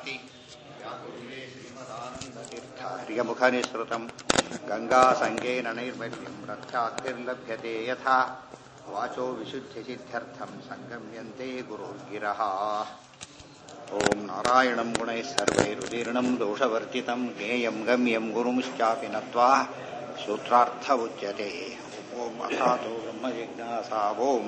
ಭಾತಿ ವ್ಯಾಕುಲೇ ಶ್ರೀಮದಾನಂದತೀರ್ಥಾರ್ಯ ಮುಖನಿಸೃತಂ ಗಂಗಾ ಸಂಗೇನ ನೈರ್ಮಲ್ಯಂ ರಕ್ಷಾತಿರ್ಲಭ್ಯತೆ ಯಥಾ ವಾಚೋ ವಿಶುದ್ಧಿಸಿದ್ಧ್ಯರ್ಥಂ ಸಂಗಮ್ಯಂತೆ ಗುರುರ್ಗಿರಃ ಓಂ ನಾರಾಯಣಂ ಗುಣೈಃ ಸರ್ವೈರುದೀರ್ಣಂ ದೋಷವರ್ಜಿತಂ ಜ್ಞೇಯಂ ಗಮ್ಯಂ ಗುರುಂಶ್ಚಾಪಿ ನತ್ವಾ ಸೂತ್ರಾರ್ಥ ಉಚ್ಯತೆ ಓಂ ಅಥಾತೋ ಬ್ರಹ್ಮ ಜಿಜ್ಞಾಸಾ ಓಂ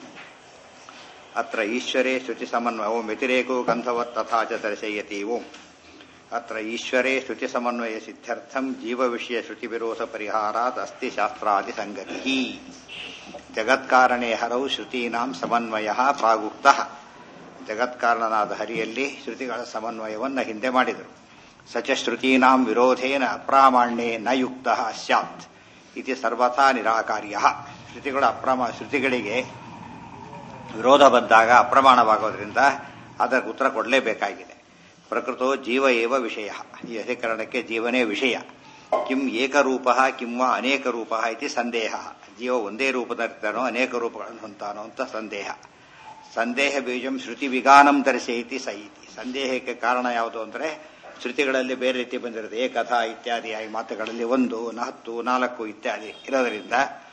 ಅತ್ರ ಈಶ್ವರೇ ಶ್ರುತಿ ಸಮನ್ವಯ ಓಂ ವ್ಯತಿರೇಕೋ ಗಂಧವತ್ ತಥಾ ಚ ದರ್ಶಯತಿ ಓಂ ಅತ್ರ ಈಶ್ವರೇ ಶ್ರುತಿ ಸಮನ್ವಯ ಸಿದ್ಧ್ಯರ್ಥಂ ಜೀವ ವಿಷಯ ಶ್ರುತಿ ವಿರೋಧ ಪರಿಹಾರಾತ್ ಅಸ್ತಿ ಶಾಸ್ತ್ರಾದಿ ಸಂಗತಿ ಜಗತ್ಕಾರಣೇ ಹರೌ ಶ್ರುತೀನಾಂ ಸಮನ್ವಯ ಪ್ರಾಗುಕ್ತ ಜಗತ್ಕಾರಣನಾದ ಹರಿಯಲ್ಲಿ ಶ್ರುತಿಗಳ ಸಮನ್ವಯವನ್ನು ಹಿಂದೆ ಮಾಡಿದರು ಸಚ ಶ್ರುತೀನಾಂ ವಿರೋಧೇನ ಅಪ್ರಾಮಾಣ್ಯೇ ನ ಯುಕ್ತ ಸ್ಯಾತ್ ಇತಿ ಸರ್ವಥಾ ನಿರಾಕಾರ್ಯ ಶ್ರುತಿಗಳ ಅಪ್ರಮ ಶ್ರುತಿಗಳಿಗೆ ವಿರೋಧ ಬಂದಾಗ ಅಪ್ರಮಾಣವಾಗೋದ್ರಿಂದ ಅದಕ್ಕೆ ಉತ್ತರ ಕೊಡಲೇಬೇಕಾಗಿದೆ ಪ್ರಕೃತೋ ಜೀವ ಏವ ವಿಷಯ ಈ ಅಧಿಕರಣಕ್ಕೆ ಜೀವನೇ ವಿಷಯ ಕಿಂ ಏಕರೂಪ ಕಿಂ ವಾ ಅನೇಕ ರೂಪ ಇತಿ ಸಂದೇಹ ಜೀವ ಒಂದೇ ರೂಪದಲ್ಲಿರ್ತಾನೋ ಅನೇಕ ರೂಪಗಳನ್ನು ಹೊಂತಾನೋ ಅಂತ ಸಂದೇಹ ಸಂದೇಹ ಬೀಜಂ ಶ್ರುತಿ ವಿಗಾನಂ ದರ್ಶಯಿತಿ ಸಹಿತಿ ಸಂದೇಹಕ್ಕೆ ಕಾರಣ ಯಾವುದು ಅಂದರೆ ಶ್ರುತಿಗಳಲ್ಲಿ ಬೇರೆ ರೀತಿ ಬಂದಿರುತ್ತೆ ಏಕಥಾ ಇತ್ಯಾದಿಯಾಗಿ ಮಾತುಗಳಲ್ಲಿ ಒಂದು ಹತ್ತು ನಾಲ್ಕು ಇತ್ಯಾದಿ ಇರೋದರಿಂದ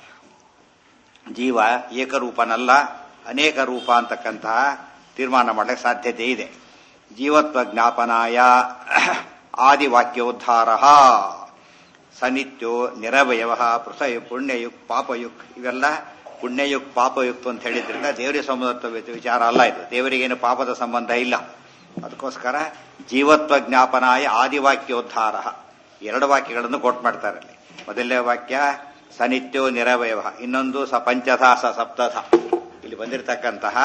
ಜೀವ ಏಕರೂಪನಲ್ಲ ಅನೇಕ ರೂಪ ಅಂತಕ್ಕಂತಹ ತೀರ್ಮಾನ ಮಾಡಲಿಕ್ಕೆ ಸಾಧ್ಯತೆ ಇದೆ ಜೀವತ್ವ ಜ್ಞಾಪನಾಯ ಆದಿವಾಕ್ಯೋದ್ಧಾರ ಸನಿತ್ಯೋ ನಿರವಯವ ಪೃಥಯ ಪುಣ್ಯಯುಕ್ ಪಾಪಯುಕ್ ಇವೆಲ್ಲ ಪುಣ್ಯಯುಕ್ ಪಾಪಯುಕ್ತ ಅಂತ ಹೇಳಿದ್ರಿಂದ ದೇವರಿಗೆ ಸಂಬಂಧ ವಿಚಾರ ಅಲ್ಲ ಇದು ದೇವರಿಗೇನು ಪಾಪದ ಸಂಬಂಧ ಇಲ್ಲ ಅದಕ್ಕೋಸ್ಕರ ಜೀವತ್ವ ಜ್ಞಾಪನಾಯ ಆದಿವಾಕ್ಯೋದ್ಧಾರ ಎರಡು ವಾಕ್ಯಗಳನ್ನು ಕೋಟ್ ಮಾಡ್ತಾರೆ ಅಲ್ಲಿ ಮೊದಲನೇ ವಾಕ್ಯ ಸನಿತ್ಯೋ ನಿರವಯವ ಇನ್ನೊಂದು ಸ ಪಂಚಥ ಸ ಸಪ್ತಥ ಇಲ್ಲಿ ಬಂದಿರತಕ್ಕಂತಹ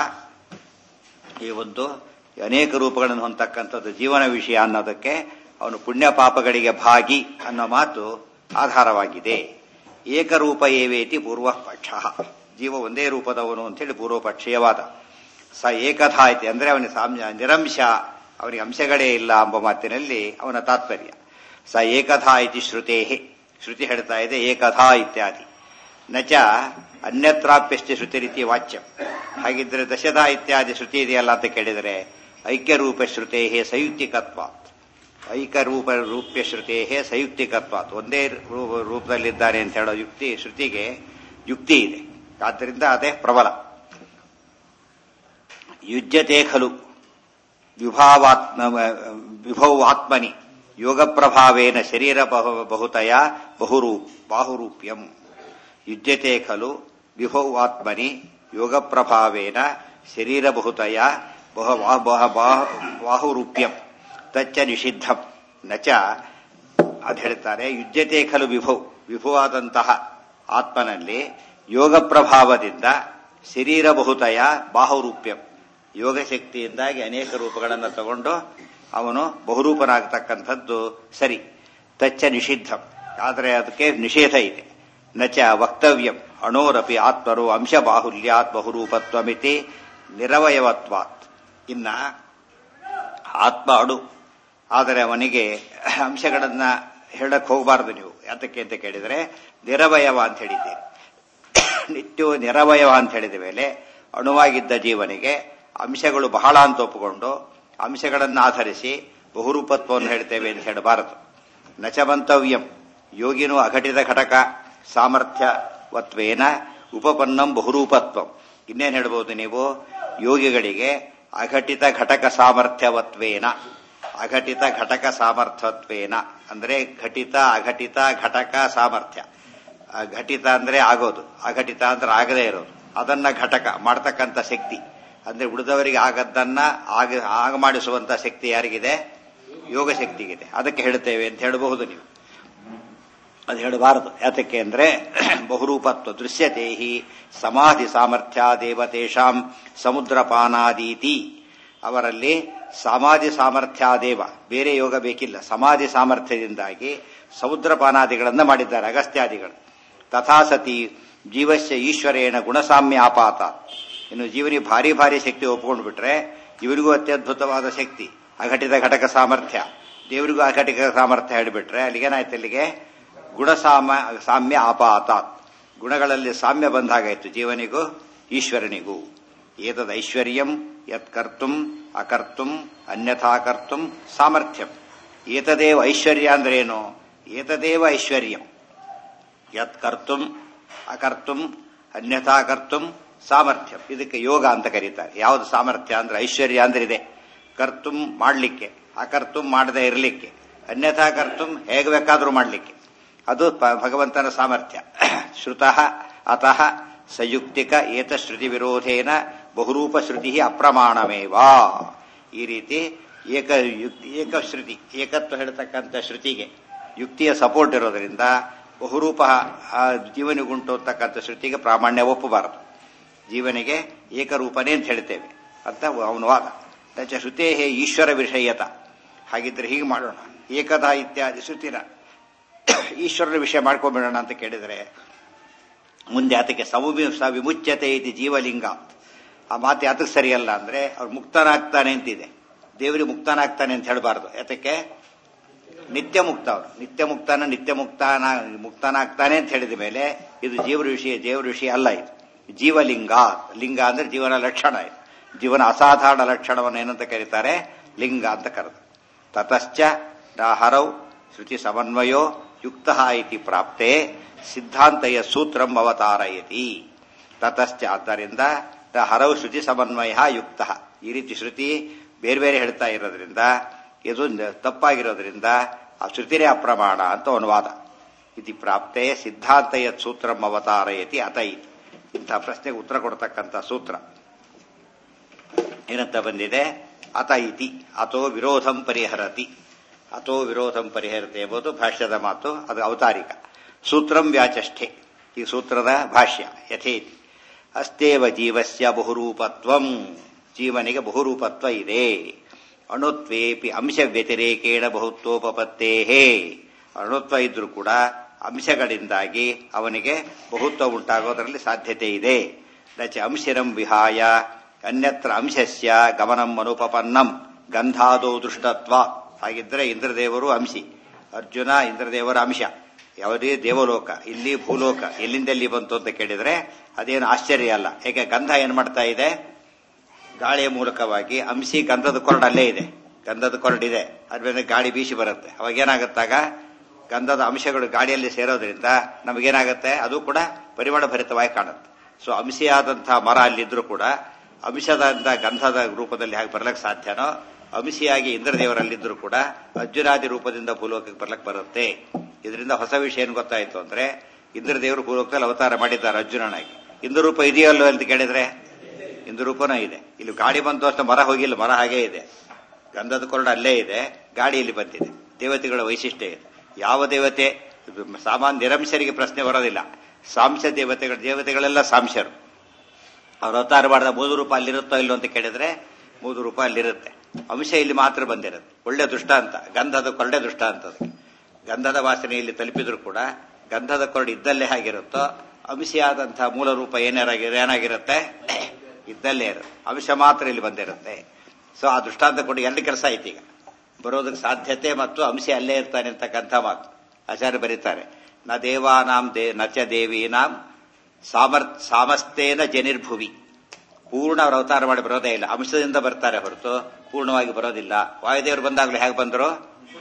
ಈ ಒಂದು ಅನೇಕ ರೂಪಗಳನ್ನು ಹೊಂದತಕ್ಕಂಥದ್ದು ಜೀವನ ವಿಷಯ ಅನ್ನೋದಕ್ಕೆ ಅವನು ಪುಣ್ಯ ಪಾಪಗಳಿಗೆ ಭಾಗಿ ಅನ್ನೋ ಮಾತು ಆಧಾರವಾಗಿದೆ ಏಕರೂಪ ಏವೇತಿ ಪೂರ್ವ ಪಕ್ಷ ಜೀವ ಒಂದೇ ರೂಪದವನು ಅಂತೇಳಿ ಪೂರ್ವ ಪಕ್ಷೀಯವಾದ ಸ ಏಕಥಾ ಐತಿ ಅಂದ್ರೆ ಅವನ ಸಾಮ್ಯ ನಿರಂಶ ಅವನಿಗೆ ಅಂಶಗಳೇ ಇಲ್ಲ ಎಂಬ ಮಾತಿನಲ್ಲಿ ಅವನ ತಾತ್ಪರ್ಯ ಸ ಏಕಥಾ ಇತಿ ಶ್ರುತೇ ಶ್ರುತಿ ಹೇಳ್ತಾ ಇದೆ ಏಕಥಾ ಇತ್ಯಾದಿ ನಚ ಅನ್ಯತ್ರಾಪ್ಯಶ್ಚ ಶ್ರುತಿ ರೀತಿ ವಾಚ್ಯಂ ಹಾಗಿದ್ರೆ ದಶಧಾ ಇತ್ಯಾದಿ ಶ್ರುತಿ ಇದೆಯಲ್ಲ ಅಂತ ಕೇಳಿದರೆ ಐಕ್ಯರೂಪ ಶ್ರುತೇ ಸಂಯುಕ್ತಿಕತ್ವಾತ್ ಐಕರೂಪ ರೂಪ್ಯ ಶ್ರುತೇ ಸಂಯುಕ್ತಿಕತ್ವಾತ್ ಒಂದೇ ರೂಪದಲ್ಲಿದ್ದಾರೆ ಅಂತ ಹೇಳೋ ಯುಕ್ತಿ ಶ್ರುತಿಗೆ ಯುಕ್ತಿ ಇದೆ ಆದ್ದರಿಂದ ಅದೇ ಪ್ರಬಲ ಯುಜ್ಯತೆ ಖಲು ವಿಭಾವಾತ್ಮ ವಿಭೌ ಆತ್ಮನಿ ಯೋಗ ಪ್ರಭಾವೇನ ಶರೀರ ಬಹುತಯ ಬಹುರೂ ಬಾಹುರೂಪ್ಯಂ ಯುಜ್ಯತೆ ಖಲು ವಿಭೌ ಆತ್ಮನಿ ಯೋಗ ಪ್ರಭಾವೇನ ಶರೀರ ಬಹುತಯ ಬಾಹುರೂಪ್ಯಂ ತಚ್ಚ ನಿಷಿದ್ಧಂ ನಚ ಅದು ಹೇಳ್ತಾರೆ ಯುಜ್ಯತೆ ಖಲು ವಿಭೌ ವಿಭುವಾದಂತಹ ಆತ್ಮನಲ್ಲಿ ಯೋಗ ಪ್ರಭಾವದಿಂದ ಶರೀರ ಬಹುತಯ ಬಾಹುರೂಪ್ಯಂ ಯೋಗ ಶಕ್ತಿಯಿಂದಾಗಿ ಅನೇಕ ರೂಪಗಳನ್ನು ತಗೊಂಡು ಅವನು ಬಹುರೂಪನಾಗತಕ್ಕಂಥದ್ದು ಸರಿ ತಚ್ಚ ನಿಷಿದ್ಧಂ ಆದರೆ ಅದಕ್ಕೆ ನಿಷೇಧ ಇದೆ ನಚ ವಕ್ತವ್ಯಂ ಅಣೋರಪಿ ಆತ್ಮರು ಅಂಶ ಬಾಹುಲ್ಯಾತ್ ಬಹುರೂಪತ್ವಮಿತಿ ನಿರವಯವತ್ವಾತ್ ಇನ್ನ ಆತ್ಮ ಅಣು ಆದರೆ ಅವನಿಗೆ ಅಂಶಗಳನ್ನ ಹೇಳಕ್ ಹೋಗಬಾರದು ನೀವು ಯಾತಕ್ಕೆ ಅಂತ ಕೇಳಿದರೆ ನಿರವಯವ ಅಂತ ಹೇಳಿದ್ದೀರಿ ನಿತ್ಯ ನಿರವಯವ ಅಂತ ಹೇಳಿದ ಮೇಲೆ ಅಣುವಾಗಿದ್ದ ಜೀವನಿಗೆ ಅಂಶಗಳು ಬಹಳ ಅಂತ ಒಪ್ಪಿಕೊಂಡು ಅಂಶಗಳನ್ನು ಆಧರಿಸಿ ಬಹುರೂಪತ್ವವನ್ನು ಹೇಳ್ತೇವೆ ಅಂತ ಹೇಳಬಾರದು ನಚಮಂತವ್ಯಂ ಯೋಗಿನೂ ಅಘಟಿತ ಘಟಕ ಸಾಮರ್ಥ್ಯವತ್ವೇನ ಉಪಪನ್ನಂ ಬಹುರೂಪತ್ವಂ ಇನ್ನೇನು ಹೇಳ್ಬೋದು ನೀವು ಯೋಗಿಗಳಿಗೆ ಅಘಟಿತ ಘಟಕ ಸಾಮರ್ಥ್ಯವತ್ವೇನ ಅಘಟಿತ ಘಟಕ ಸಾಮರ್ಥ್ಯತ್ವೇನ ಅಂದ್ರೆ ಘಟಿತ ಅಘಟಿತ ಘಟಕ ಸಾಮರ್ಥ್ಯ ಘಟಿತ ಅಂದ್ರೆ ಆಗೋದು ಅಘಟಿತ ಅಂದ್ರೆ ಆಗದೇ ಇರೋದು ಅದನ್ನ ಘಟಕ ಮಾಡ್ತಕ್ಕಂಥ ಶಕ್ತಿ ಅಂದ್ರೆ ಉಳಿದವರಿಗೆ ಆಗದ್ದನ್ನ ಆಗ ಆಗ ಮಾಡಿಸುವಂತ ಶಕ್ತಿ ಯಾರಿಗಿದೆ ಯೋಗ ಶಕ್ತಿಗಿದೆ ಅದಕ್ಕೆ ಹೇಳ್ತೇವೆ ಅಂತ ಹೇಳಬಹುದು ನೀವು ಅದು ಹೇಳಬಾರದು ಯಾತಕ್ಕೆ ಅಂದ್ರೆ ಬಹುರೂಪತ್ವ ದೃಶ್ಯತೆ ಹಿ ಸಮಾಧಿ ಸಾಮರ್ಥ್ಯ ದೇವತೇಷಾಂ ಸಮುದ್ರಪಾನಾದೀತಿ ಅವರಲ್ಲಿ ಸಮಾಧಿ ಸಾಮರ್ಥ್ಯಾದೇವ ಬೇರೆ ಯೋಗ ಬೇಕಿಲ್ಲ ಸಮಾಧಿ ಸಾಮರ್ಥ್ಯದಿಂದಾಗಿ ಸಮುದ್ರಪಾನಾದಿಗಳನ್ನು ಮಾಡಿದ್ದಾರೆ ಅಗಸ್ತ್ಯಾದಿಗಳು ತಥಾ ಸತಿ ಜೀವಸ್ಯ ಈಶ್ವರೇಣ ಗುಣಸಾಮ್ಯ ಆಪಾತ ಇನ್ನು ಜೀವನಿಗೆ ಭಾರಿ ಭಾರಿ ಶಕ್ತಿ ಒಪ್ಕೊಂಡು ಬಿಟ್ರೆ ಇವರಿಗೂ ಅತ್ಯದ್ಭುತವಾದ ಶಕ್ತಿ ಅಘಟಿತ ಘಟಕ ಸಾಮರ್ಥ್ಯ ದೇವರಿಗೂ ಅಘಟಿಕ ಸಾಮರ್ಥ್ಯ ಹೇಳಿಬಿಟ್ರೆ ಅಲ್ಲಿಗೇನಾಯ್ತು ಅಲ್ಲಿಗೆ ಗುಣಸಾಮ ಸಾಮ್ಯ ಆಪಾತ ಗುಣಗಳಲ್ಲಿ ಸಾಮ್ಯ ಬಂದಾಗಾಯ್ತು ಜೀವನಿಗೂ ಈಶ್ವರನಿಗೂ ಏತದ್ ಐಶ್ವರ್ಯಂ ಯತ್ ಕರ್ತುಂ ಅಕರ್ತುಂ ಅನ್ಯಥಾ ಕರ್ತುಂ ಸಾಮರ್ಥ್ಯಂ ಏತದೇವ ಐಶ್ವರ್ಯ ಅಂದ್ರೇನು ಏತದೇವ ಐಶ್ವರ್ಯಂ ಯತ್ ಕರ್ತುಂ ಅಕರ್ತುಂ ಅನ್ಯಥಾ ಕರ್ತುಂ ಸಾಮರ್ಥ್ಯಂ ಇದಕ್ಕೆ ಯೋಗ ಅಂತ ಕರೀತಾರೆ ಯಾವುದು ಸಾಮರ್ಥ್ಯ ಅಂದ್ರೆ ಐಶ್ವರ್ಯ ಅಂದ್ರೆ ಇದೆ ಕರ್ತುಂ ಮಾಡಲಿಕ್ಕೆ ಅಕರ್ತುಂ ಮಾಡದೇ ಇರಲಿಕ್ಕೆ ಅನ್ಯಥಾ ಕರ್ತುಂ ಹೇಗೆ ಬೇಕಾದರೂ ಮಾಡಲಿಕ್ಕೆ ಅದು ಪ- ಭಗವಂತನ ಸಾಮರ್ಥ್ಯ ಶ್ರುತಃ ಅತಃ ಸಂಯುಕ್ತಿಕ ಏತಶ್ರುತಿ ವಿರೋಧೇನ ಬಹುರೂಪ ಶ್ರುತಿ ಅಪ್ರಮಾಣಮೇವ ಈ ರೀತಿ ಏಕ ಯುಕ್ತಿ ಏಕಶ್ರುತಿ ಏಕತ್ವ ಹೇಳ್ತಕ್ಕಂಥ ಶ್ರುತಿಗೆ ಯುಕ್ತಿಯ ಸಪೋರ್ಟ್ ಇರೋದ್ರಿಂದ ಬಹುರೂಪ ಆ ಜೀವನಿಗುಂಟು ಅಂತಕ್ಕಂಥ ಶ್ರುತಿಗೆ ಪ್ರಾಮಾಣ್ಯ ಒಪ್ಪಬಾರದು ಜೀವನಿಗೆ ಏಕರೂಪನೇ ಅಂತ ಹೇಳ್ತೇವೆ ಅಂತ ಅವನ ವಾದ ತಚ ಶ್ರುತೇ ಈಶ್ವರ ವಿಷಯತ ಹಾಗಿದ್ರೆ ಹೀಗೆ ಮಾಡೋಣ ಏಕದ ಇತ್ಯಾದಿ ಶ್ರುತಿನ ಈಶ್ವರನ ವಿಷಯ ಮಾಡ್ಕೊಂಡ್ಬಿಡೋಣ ಅಂತ ಕೇಳಿದರೆ ಮುಂದೆ ಆತಕ್ಕೆ ಸೌಮಿ ಸ ವಿಮುಚ್ಯತೆ ಇದು ಜೀವಲಿಂಗ ಆ ಮಾತು ಯಾತಕ್ಕೆ ಸರಿಯಲ್ಲ ಅಂದ್ರೆ ಅವ್ರು ಮುಕ್ತನಾಗ್ತಾನೆ ಅಂತಿದೆ ದೇವರಿಗೆ ಮುಕ್ತನಾಗ್ತಾನೆ ಅಂತ ಹೇಳಬಾರ್ದು ಯಾತಕ್ಕೆ ನಿತ್ಯ ಮುಕ್ತ ಅವರು ನಿತ್ಯ ಮುಕ್ತಾನ ನಿತ್ಯ ಮುಕ್ತಾನ ಮುಕ್ತನಾಗ್ತಾನೆ ಅಂತ ಹೇಳಿದ ಮೇಲೆ ಇದು ಜೀವರ ವಿಷಯ ದೇವರ ವಿಷಯ ಅಲ್ಲ ಇದು ಜೀವಲಿಂಗ ಲಿಂಗ ಅಂದ್ರೆ ಜೀವನ ಲಕ್ಷಣ ಇದು ಜೀವನ ಅಸಾಧಾರಣ ಲಕ್ಷಣವನ್ನು ಏನಂತ ಕರೀತಾರೆ ಲಿಂಗ ಅಂತ ಕರೆದು ತತಶ್ಚ ಹರೌ ಶ್ರುತಿ ಸಮನ್ವಯೋ ಯುಕ್ತ ಇತಿ ಪ್ರಾಪ್ತೆ ಸಿದ್ಧಾಂತಯ ಸೂತ್ರಂ ಅವತಾರಯತಿ ತತಶ್ಚ ಆದ್ದರಿಂದ ದ ಹರವು ಶ್ರುತಿ ಸಮನ್ವಯ ಯುಕ್ತ ಈ ರೀತಿ ಶ್ರುತಿ ಬೇರೆ ಬೇರೆ ಹೇಳ್ತಾ ಇರೋದ್ರಿಂದ ಇದು ನ- ತಪ್ಪಾಗಿರೋದ್ರಿಂದ ಆ ಶ್ರುತಿನೇ ಅಪ್ರಮಾಣ ಅಂತ ಅನುವಾದ ಇತಿ ಪ್ರಾಪ್ತೆ ಸಿದ್ಧಾಂತಯ ಸೂತ್ರಂ ಅವತಾರಯತಿ ಅತ ಇತಿ ಇಂಥ ಪ್ರಶ್ನೆಗೆ ಉತ್ತರ ಕೊಡ್ತಕ್ಕಂಥ ಸೂತ್ರ ಏನಂತ ಬಂದಿದೆ ಅತ ಇತಿ ಅಥೋ ವಿರೋಧಂ ಪರಿಹರತಿ ಅಥೋ ವಿರೋಧಂ ಪರಿಹರತೆ ಎಂಬುದು ಭಾಷ್ಯದ ಮಾತು ಅದು ಅವತಾರಿಕ ಸೂತ್ರಂ ವ್ಯಾಚಷ್ಠೆ ಈ ಸೂತ್ರದ ಭಾಷ್ಯ ಯಥೇತಿ ಅಸ್ತೇವ ಜೀವಸ್ಯ ಬಹುರೂಪತ್ವಂ ಜೀವನಿಗೆ ಬಹುರೂಪತ್ವ ಇದೆ ಅಣುತ್ವೇಪಿ ಅಂಶ ವ್ಯತಿರೇಕೇಣ ಬಹುತ್ವೋಪತ್ತೇ ಅಣುತ್ವ ಇದ್ರೂ ಕೂಡ ಅಂಶಗಳಿಂದಾಗಿ ಅವನಿಗೆ ಬಹುತ್ವ ಉಂಟಾಗೋದರಲ್ಲಿ ಸಾಧ್ಯತೆ ಇದೆ ನಚ ಅಂಶಿರಂ ವಿಹಾಯ ಅನ್ಯತ್ರ ಅಂಶಸ್ಯ ಗಮನಂ ಅನುಪಪನ್ನಂ ಗಂಧಾದೋ ದೃಷ್ಟತ್ವ ಹಾಗಿದ್ರೆ ಇಂದ್ರದೇವರು ಅಂಶಿ ಅರ್ಜುನ ಇಂದ್ರದೇವರ ಅಂಶ ಯಾವುದೇ ದೇವಲೋಕ ಇಲ್ಲಿ ಭೂಲೋಕ ಎಲ್ಲಿಂದೆಲ್ಲಿ ಬಂತು ಅಂತ ಕೇಳಿದ್ರೆ ಅದೇನು ಆಶ್ಚರ್ಯ ಅಲ್ಲ ಯಾಕೆ ಗಂಧ ಏನ್ ಮಾಡ್ತಾ ಇದೆ ಗಾಳಿಯ ಮೂಲಕವಾಗಿ ಅಂಶಿ ಗಂಧದ ಕೊರಡು ಅಲ್ಲೇ ಇದೆ ಗಂಧದ ಕೊರಡಿದೆ ಅದ್ರ ಮೇಲೆ ಗಾಳಿ ಬೀಸಿ ಬರುತ್ತೆ ಅವಾಗ ಏನಾಗುತ್ತಾಗ ಗಂಧದ ಅಂಶಗಳು ಗಾಳಿಯಲ್ಲಿ ಸೇರೋದ್ರಿಂದ ನಮಗೇನಾಗುತ್ತೆ ಅದು ಕೂಡ ಪರಿಮಳ ಭರಿತವಾಗಿ ಕಾಣುತ್ತೆ ಸೊ ಅಂಶಿಯಾದಂತಹ ಮರ ಅಲ್ಲಿದ್ರೂ ಕೂಡ ಅಂಶದಿಂದ ಗಂಧದ ರೂಪದಲ್ಲಿ ಹಾಗೆ ಬರ್ಲಕ್ಕೆ ಸಾಧ್ಯನೋ ಅಂಶಿಯಾಗಿ ಇಂದ್ರದೇವರಲ್ಲಿದ್ರೂ ಕೂಡ ಅರ್ಜುನಾದಿ ರೂಪದಿಂದ ಭೂಲೋಕಕ್ಕೆ ಬರ್ಲಕ್ಕೆ ಬರುತ್ತೆ ಇದರಿಂದ ಹೊಸ ವಿಷಯ ಏನು ಗೊತ್ತಾಯ್ತು ಅಂದ್ರೆ ಇಂದ್ರದೇವರು ಭೂಲೋಕದಲ್ಲಿ ಅವತಾರ ಮಾಡಿದ್ದಾರೆ ಅರ್ಜುನನಾಗಿ ಇಂದ್ರರೂಪ ಇದೆಯಲ್ಲೋ ಅಂತ ಕೇಳಿದ್ರೆ ಇಂದ್ರರೂಪನೂ ಇದೆ ಇಲ್ಲಿ ಗಾಡಿ ಬಂತು ಅಷ್ಟು ಮರ ಹೋಗಿಲ್ಲ ಮರ ಹಾಗೇ ಇದೆ ಗಂಧದ ಕೊರಡು ಅಲ್ಲೇ ಇದೆ ಗಾಡಿ ಇಲ್ಲಿ ಬಂದಿದೆ ದೇವತೆಗಳ ವೈಶಿಷ್ಟ್ಯ ಇದೆ ಯಾವ ದೇವತೆ ಇದು ಸಾಮಾನ್ಯ ನಿರಂಶರಿಗೆ ಪ್ರಶ್ನೆ ಬರೋದಿಲ್ಲ ಸಾಂಶ ದೇವತೆಗಳ ದೇವತೆಗಳೆಲ್ಲ ಸಾಂಶರು ಅವ್ರ ಅವತಾರ ಮಾಡಿದ ಮೂದು ರೂಪ ಅಲ್ಲಿರುತ್ತೋ ಇಲ್ಲೋ ಅಂತ ಕೇಳಿದ್ರೆ ಮೂದು ರೂಪ ಅಲ್ಲಿರುತ್ತೆ ಅಂಶ ಇಲ್ಲಿ ಮಾತ್ರ ಬಂದಿರುತ್ತೆ ಒಳ್ಳೆ ದೃಷ್ಟಾಂತ ಗಂಧದ ಕೊರಡೆ ದೃಷ್ಟಾಂತ ಅದಕ್ಕೆ ಗಂಧದ ವಾಸನೆ ಇಲ್ಲಿ ತಲುಪಿದ್ರು ಕೂಡ ಗಂಧದ ಕೊರಡು ಇದ್ದಲ್ಲೇ ಆಗಿರುತ್ತೋ ಅಂಶಿಯಾದಂತಹ ಮೂಲ ರೂಪ ಏನಾಗಿರ ಏನಾಗಿರುತ್ತೆ ಇದ್ದಲ್ಲೇ ಇರುತ್ತೆ ಅಂಶ ಮಾತ್ರ ಇಲ್ಲಿ ಬಂದಿರುತ್ತೆ ಸೊ ಆ ದೃಷ್ಟಾಂತ ಕೊಟ್ಟು ಎರಡು ಕೆಲಸ ಆಯ್ತು ಈಗ ಬರೋದಕ್ಕೆ ಸಾಧ್ಯತೆ ಮತ್ತು ಅಂಶ ಅಲ್ಲೇ ಇರ್ತಾನೆ ಅಂತಕ್ಕಂಥ ಮಾತು ಆಚಾರ್ಯ ಬರೀತಾರೆ ನ ದೇವಾನಾಂ ದೇ ನಚ ದೇವೀನಾಂ ಸಾಮರ್ಥ್ ಸಾಮಸ್ತೇನ ಜನಿರ್ಭುವಿ ಪೂರ್ಣ ಅವ್ರ ಅವತಾರ ಮಾಡಿ ಬರೋದೇ ಇಲ್ಲ ಅಂಶದಿಂದ ಬರ್ತಾರೆ ಹೊರತು ಪೂರ್ಣವಾಗಿ ಬರೋದಿಲ್ಲ ವಾಯುದೇವರು ಬಂದಾಗಲೂ ಹೇಗೆ ಬಂದರು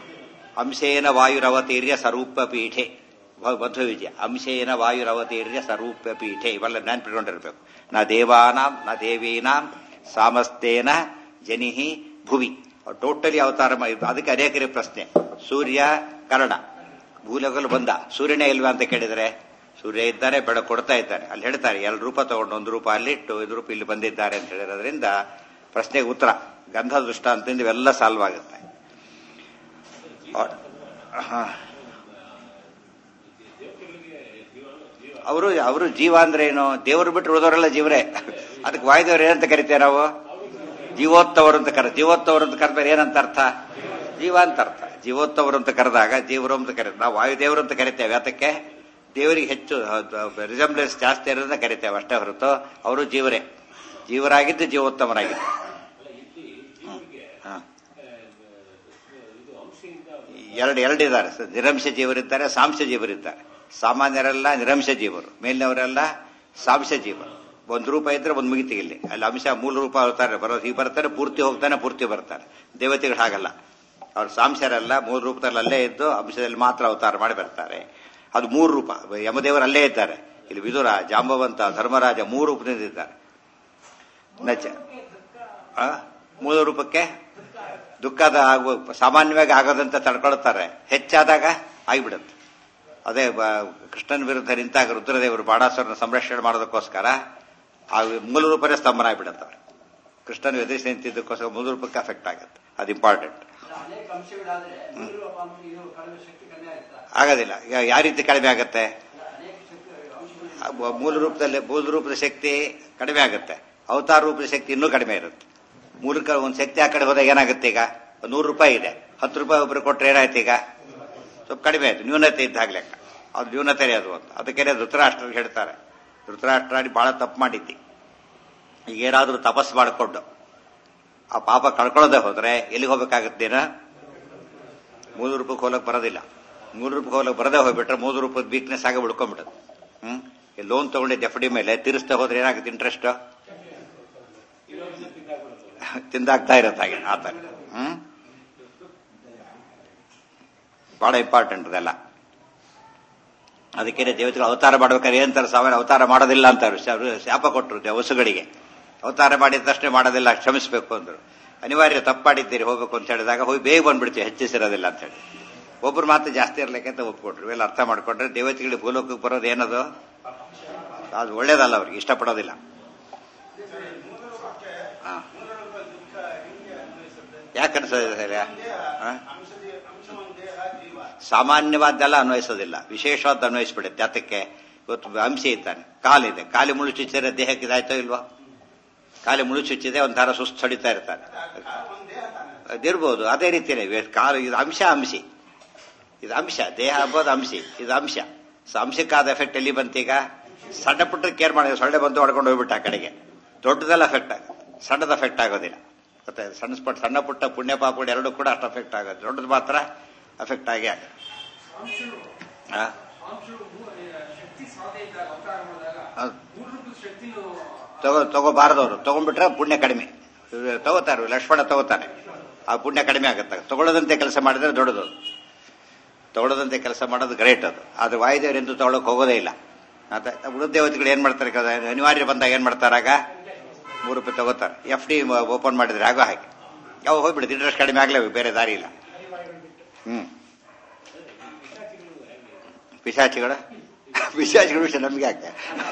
ಅಂಶೇನ ವಾಯುರವತೀರ್ಯ ಸ್ವರೂಪ ಪೀಠೆ ಮಧ್ವ ವಿಜಯ ಅಂಶೇನ ವಾಯುರವತೀರ್ಯ ಸ್ವರೂಪ ಪೀಠೆ ಇವೆಲ್ಲ ನೆನ್ಪಿಟ್ಕೊಂಡಿರ್ಬೇಕು ನ ದೇವಾನಾಂ ನ ದೇವೀನಾಂ ಸಾಮಸ್ತೇನ ಜನಿಹಿ ಭುವಿ ಟೋಟಲಿ ಅವತಾರ ಮಾಡಿ ಅದಕ್ಕೆ ಅನೇಕರಿಗೆ ಪ್ರಶ್ನೆ ಸೂರ್ಯ ಕರ್ಣ ಭೂಲೋಕಲ್ಲಿ ಬಂದ ಸೂರ್ಯನೇ ಇಲ್ವಾ ಅಂತ ಕೇಳಿದ್ರೆ ಸೂರ್ಯ ಇದ್ದಾನೆ ಬೆಳಕು ಕೊಡ್ತಾ ಇದ್ದಾನೆ ಅಲ್ಲಿ ಹೇಳ್ತಾರೆ ಎರಡು ರೂಪ ತಗೊಂಡು ಒಂದು ರೂಪ ಅಲ್ಲಿಟ್ಟು ಇದು ರೂಪ ಇಲ್ಲಿ ಬಂದಿದ್ದಾರೆ ಅಂತ ಹೇಳಿರೋದ್ರಿಂದ ಪ್ರಶ್ನೆಗೆ ಉತ್ತರ ಗಂಧ ದೃಷ್ಟಾಂತದಿಂದ ಇವೆಲ್ಲ ಸಾಲ್ವ್ ಆಗುತ್ತೆ ಅವರು ಅವರು ಜೀವ ಅಂದ್ರೆ ಏನು ದೇವರು ಬಿಟ್ಟು ಉಳಿದವರೆಲ್ಲ ಜೀವರೇ ಅದಕ್ಕೆ ವಾಯುದೇವರು ಏನಂತ ಕರಿತೇವೆ ನಾವು ಜೀವೋತ್ತವರು ಅಂತ ಕರ ಜೀವೋತ್ತವರು ಅಂತ ಕರೆದ್ರೆ ಏನಂತ ಅರ್ಥ ಜೀವ ಅಂತ ಅರ್ಥ ಜೀವೋತ್ತವರು ಅಂತ ಕರೆದಾಗ ಜೀವರು ಅಂತ ಕರೀತಾರೆ ನಾವು ವಾಯುದೇವರು ಅಂತ ಕರಿತೇವೆ ಅದಕ್ಕೆ ದೇವರಿಗೆ ಹೆಚ್ಚು ರಿಸಂಬ್ಲೆನ್ಸ್ ಜಾಸ್ತಿ ಇರೋದನ್ನ ಕರಿತೇವೆ ಅಷ್ಟೇ ಹೊರತು ಅವರು ಜೀವರೇ ಜೀವರಾಗಿದ್ದು ಜೀವೋತ್ತಮರಾಗಿದ್ದು ಹ. ಎರಡು ಎರಡಿದ್ದಾರೆ ನಿರಂಶ ಜೀವರಿದ್ದಾರೆ ಸಾಂಶ ಜೀವರಿದ್ದಾರೆ ಸಾಮಾನ್ಯರೆಲ್ಲ ನಿರಂಶ ಜೀವರು ಮೇಲಿನವರೆಲ್ಲ ಸಾಂಶ ಜೀವರು ಒಂದು ರೂಪ ಇದ್ರೆ ಒಂದು ಮುಗಿತಿ ಇಲ್ಲಿ ಅಲ್ಲಿ ಅಂಶ ಮೂಲ ರೂಪ ಹೋಗ್ತಾರೆ ಬರೋದು ಈ ಬರ್ತಾರೆ ಪೂರ್ತಿ ಹೋಗ್ತಾನೆ ಪೂರ್ತಿ ಬರ್ತಾರೆ ದೇವತೆಗಳು ಹಾಗಲ್ಲ ಅವ್ರು ಸಾಂಶರೆಲ್ಲ ಮೂರು ರೂಪದಲ್ಲಿ ಅಲ್ಲೇ ಇದ್ದು ಅಂಶದಲ್ಲಿ ಮಾತ್ರ ಅವತಾರ ಮಾಡಿ ಬರ್ತಾರೆ ಅದು ಮೂರು ರೂಪ ಯಮದೇವರು ಅಲ್ಲೇ ಇದ್ದಾರೆ ಇಲ್ಲಿ ವಿದುರ ಜಾಂಬವಂತ ಧರ್ಮರಾಜ ಮೂರು ರೂಪದಿಂದ ಇದ್ದಾರೆ ನಚ ಆ? ಮೂಲ ರೂಪಕ್ಕೆ ದುಃಖದ ಆಗುವ ಸಾಮಾನ್ಯವಾಗಿ ಆಗೋದಂತ ತಡ್ಕೊಳ್ತಾರೆ ಹೆಚ್ಚಾದಾಗ ಆಗಿಬಿಡುತ್ತೆ ಅದೇ ಬ- ಕೃಷ್ಣನ ವಿರುದ್ಧ ನಿಂತಾಗ ರುದ್ರದೇವರು ಬಾಣಾಸುರನ ಸಂರಕ್ಷಣೆ ಮಾಡೋದಕ್ಕೋಸ್ಕರ ಆ ಮೂಲ ರೂಪನೇ ಸ್ತಂಭನ ಆಗಿಬಿಡುತ್ತವ್ರೆ ಕೃಷ್ಣನ ಎದುರಿಸಿ ನಿಂತಿದ್ದಕ್ಕೋಸ್ಕರ ಮೂಲ ರೂಪಕ್ಕೆ ಅಫೆಕ್ಟ್ ಆಗುತ್ತೆ ಅದು ಇಂಪಾರ್ಟೆಂಟ್ ಅನೇಕ ಅಂಶಗಳಾದ್ರೆ ಮೂರು ಪಾಪ ಇದು ಕಡಿಮೆ ಶಕ್ತಿ ಕಡಿಮೆ ಆಯ್ತಾ ಆಗೋದಿಲ್ಲ ಈಗ ಯಾವ ರೀತಿ ಕಡಿಮೆ ಆಗುತ್ತೆ ಅನೇಕ ಶಕ್ತಿ ಅಂಶಗಳು ಆ ಮೂಲ ರೂಪದಲ್ಲಿ ಮೂಲ ರೂಪದ ಶಕ್ತಿ ಕಡಿಮೆ ಆಗುತ್ತೆ ಅವತಾರ ರೂಪದ ಶಕ್ತಿ ಇನ್ನೂ ಕಡಿಮೆ ಇರುತ್ತೆ ಮೂಲಕ ಒಂದು ಶಕ್ತಿ ಆ ಕಡೆ ಹೋದಾಗ ಏನಾಗುತ್ತೆ ಈಗ ಒಂದು ನೂರು ರೂಪಾಯಿ ಇದೆ ಹತ್ತು ರೂಪಾಯಿ ಒಬ್ರು ಕೊಟ್ಟರೆ ಏನಾಯ್ತು ಈಗ ಸ್ವಲ್ಪ ಕಡಿಮೆ ಆಯ್ತು ನ್ಯೂನತೆ ಇದ್ದಾಗ ಲೆಕ್ಕ ಅದು ನ್ಯೂನತೆನೇ ಅದು ಅಂತ ಅದಕ್ಕೆ ಧೃತರಾಷ್ಟ್ರ ಹೇಳ್ತಾರೆ ಧೃತರಾಷ್ಟ್ರಾಡಿ ಬಹಳ ತಪ್ಪು ಮಾಡಿದ್ದಿ ಈಗ ಏನಾದರೂ ತಪಸ್ಸು ಮಾಡಿಕೊಂಡು ಆ ಪಾಪ ಕಳ್ಕೊಳ್ಳೋದೇ ಹೋದ್ರೆ ಎಲ್ಲಿಗೆ ಹೋಗ್ಬೇಕಾಗತ್ತೇನ ಮೂಲ ರೂಪಕ್ಕೆ ಹೋಗಕ್ ಬರೋದಿಲ್ಲ ಮೂಲ ರೂಪಕ್ಕೆ ಹೋಗಕ್ ಬರದೇ ಹೋಗ್ಬಿಟ್ರೆ ಮೂಲ ರೂಪದ ವೀಕ್ನೆಸ್ ಆಗಿ ಉಳ್ಕೊಂಡ್ಬಿಡುತ್ತೆ ಹ್ಮ್ ಲೋನ್ ತಗೊಂಡಿದ್ದ ಎಫ್ ಡಿ ಮೇಲೆ ತೀರಿಸ್ತಾ ಹೋದ್ರೆ ಏನಾಗುತ್ತೆ ಇಂಟ್ರೆಸ್ಟ್ ತಿಂದಾಗ್ತಾ ಇರತ್ತೆ ಹಾಗೆ ಆ ಥರ ಹ್ಮ್ ಬಹಳ ಇಂಪಾರ್ಟೆಂಟ್ ಅದೆಲ್ಲ ಅದಕ್ಕೆ ದೇವತೆಗಳು ಅವತಾರ ಮಾಡ್ಬೇಕಾದ್ರೆ ಏನಂತಾರೆ ಸಾಮಾನ್ಯ ಅವತಾರ ಮಾಡೋದಿಲ್ಲ ಅಂತಾರೆ ಶಾ- ಶಾಪ ಕೊಟ್ಟರು ವಸುಗಳಿಗೆ ಅವತಾರ ಮಾಡಿದ ತಕ್ಷಣ ಮಾಡೋದಿಲ್ಲ ಕ್ಷಮಿಸಬೇಕು ಅಂದ್ರು ಅನಿವಾರ್ಯ ತಪ್ಪು ಮಾಡಿದ್ದೀರಿ ಹೋಗ್ಬೇಕು ಅಂತ ಹೇಳಿದಾಗ ಹೋಗಿ ಬೇಗ ಬಂದ್ಬಿಡ್ತೀವಿ ಹೆಚ್ಚಿಸಿರೋದಿಲ್ಲ ಅಂತ ಹೇಳಿ ಒಬ್ರು ಮಾತು ಜಾಸ್ತಿ ಇರ್ಲಿಕ್ಕೆ ಅಂತ ಒಪ್ಕೊಟ್ರು ಇವೆಲ್ಲ ಅರ್ಥ ಮಾಡ್ಕೊಂಡ್ರೆ ದೇವತೆಗಳಿಗೆ ಭೂಲೋಕಕ್ಕೆ ಬರೋದು ಏನದು ಅದು ಒಳ್ಳೇದಲ್ಲ ಅವ್ರಿಗೆ ಇಷ್ಟಪಡೋದಿಲ್ಲ ಹಾ. ಯಾಕೆ ಅನ್ಸೋದಿಲ್ಲ ಹಾ? ಸಾಮಾನ್ಯವಾದ್ದೆಲ್ಲ ಅನ್ವಯಿಸೋದಿಲ್ಲ ವಿಶೇಷವಾದ ಅನ್ವಯಿಸ್ಬಿಡುತ್ತೆ ಜಾತಕ್ಕೆ ಇವತ್ತು ಅಂಶ ಇದ್ದಾನೆ ಕಾಲಿದೆ ಕಾಲಿ ಮುಳ್ಳು ಚುಚ್ಚಿದ್ರೆ ದೇಹಕ್ಕೆ ಇದಾಯ್ತೋ ಇಲ್ವೋ ಕಾಲಿ ಮುಳ್ಳು ಚುಚ್ಚಿದೆ ಒಂಥರ ಸುಸ್ತು ಹೊಡಿತಾ ಇರ್ತಾನೆ ಅದಿರ್ಬೋದು ಅದೇ ರೀತಿಯೇ ವೇ- ಕಾಲು ಇದು ಅಂಶ ಅಂಶಿ ಇದು ಅಂಶ ದೇಹ ಅಂಬೋದು ಅಂಶಿ ಇದು ಅಂಶ ಸೊ ಅಂಶಕ್ಕಾದ ಎಫೆಕ್ಟ್ ಎಲ್ಲಿ ಬಂತೀಗ ಸಣ್ಣ ಪುಟ್ಟ ಕೇರ್ ಮಾಡಿ ಸೊಳ್ಳೆ ಬಂದು ಹೊಡ್ಕೊಂಡು ಹೋಗ್ಬಿಟ್ಟು ಆ ಕಡೆಗೆ ದೊಡ್ಡದೆಲ್ಲ ಎಫೆಕ್ಟ್ ಆಗುತ್ತೆ ಸಣ್ಣದ ಎಫೆಕ್ಟ್ ಆಗೋದಿಲ್ಲ ಮತ್ತೆ ಸಣ್ಣ ಸ್ಪಟ್ ಸಣ್ಣ ಪುಟ್ಟ ಪುಣ್ಯ ಪಾಪಗಳು ಎರಡೂ ಕೂಡ ಅಷ್ಟು ಎಫೆಕ್ಟ್ ಆಗುತ್ತೆ ದೊಡ್ಡದು ಮಾತ್ರ ಎಫೆಕ್ಟ್ ಆಗೇ ಆಗುತ್ತೆ ಆ? ಅಂಶಗಳು ಮೂ- ಶಕ್ತಿ ಸಾಧ್ಯ ಇದ್ದಾಗ ಅವತಾರ ಮಾಡಿದಾಗ ಹೌದು. ಮೂರು ರೂಪದ ಶಕ್ತಿನೂ ತಗೋ ತಗೋಬಾರದವರು ತಗೊಂಡ್ಬಿಟ್ರೆ ಪುಣ್ಯ ಕಡಿಮೆ ಇವ್ರು ತಗೋತಾರೆ ಲಕ್ಷ್ಮಣ ತಗೋತಾನೆ ಆ ಪುಣ್ಯ ಕಡಿಮೆ ಆಗುತ್ತೆ ತಗೊಳ್ಳದಂತೆ ಕೆಲಸ ಮಾಡಿದ್ರೆ ದೊಡ್ಡದು ಅದು. ತಗೊಳ್ಳದಂತೆ ಕೆಲಸ ಮಾಡೋದು ಗ್ರೇಟ್ ಅದು ಆದ್ರೆ ವಾಯುದೇವರು ಎಂದು ತಗೊಳಕ್ ಹೋಗೋದೇ ಇಲ್ಲ ಮತ್ತೆ ಉಳಿದ ದೇವತೆಗಳು ಏನ್ ಮಾಡ್ತಾರೆ ಕದ- ಅನಿವಾರ್ಯ ಬಂದಾಗ ಏನ್ ಮಾಡ್ತಾರಾಗ ಮೂರು ರೂಪಾಯಿ ತಗೋತಾರೆ ಎಫ್ ಡಿ ಓಪನ್ ಮಾಡಿದ್ರೆ ಆಗೋ ಹಾಗೆ ಯಾವ ಹೋಗ್ಬಿಡುತ್ತೆ ಇಂಟ್ರೆಸ್ಟ್ ಕಡಿಮೆ ಆಗ್ಲೇ ಬೇರೆ ದಾರಿ ಇಲ್ಲ ಹ್ಮ್ ಪಿಶಾಚಿಗಳ ಪಿಶಾಚಿಗಳ ವಿಷಯ ನಮ್ಗೆ ಯಾಕೆ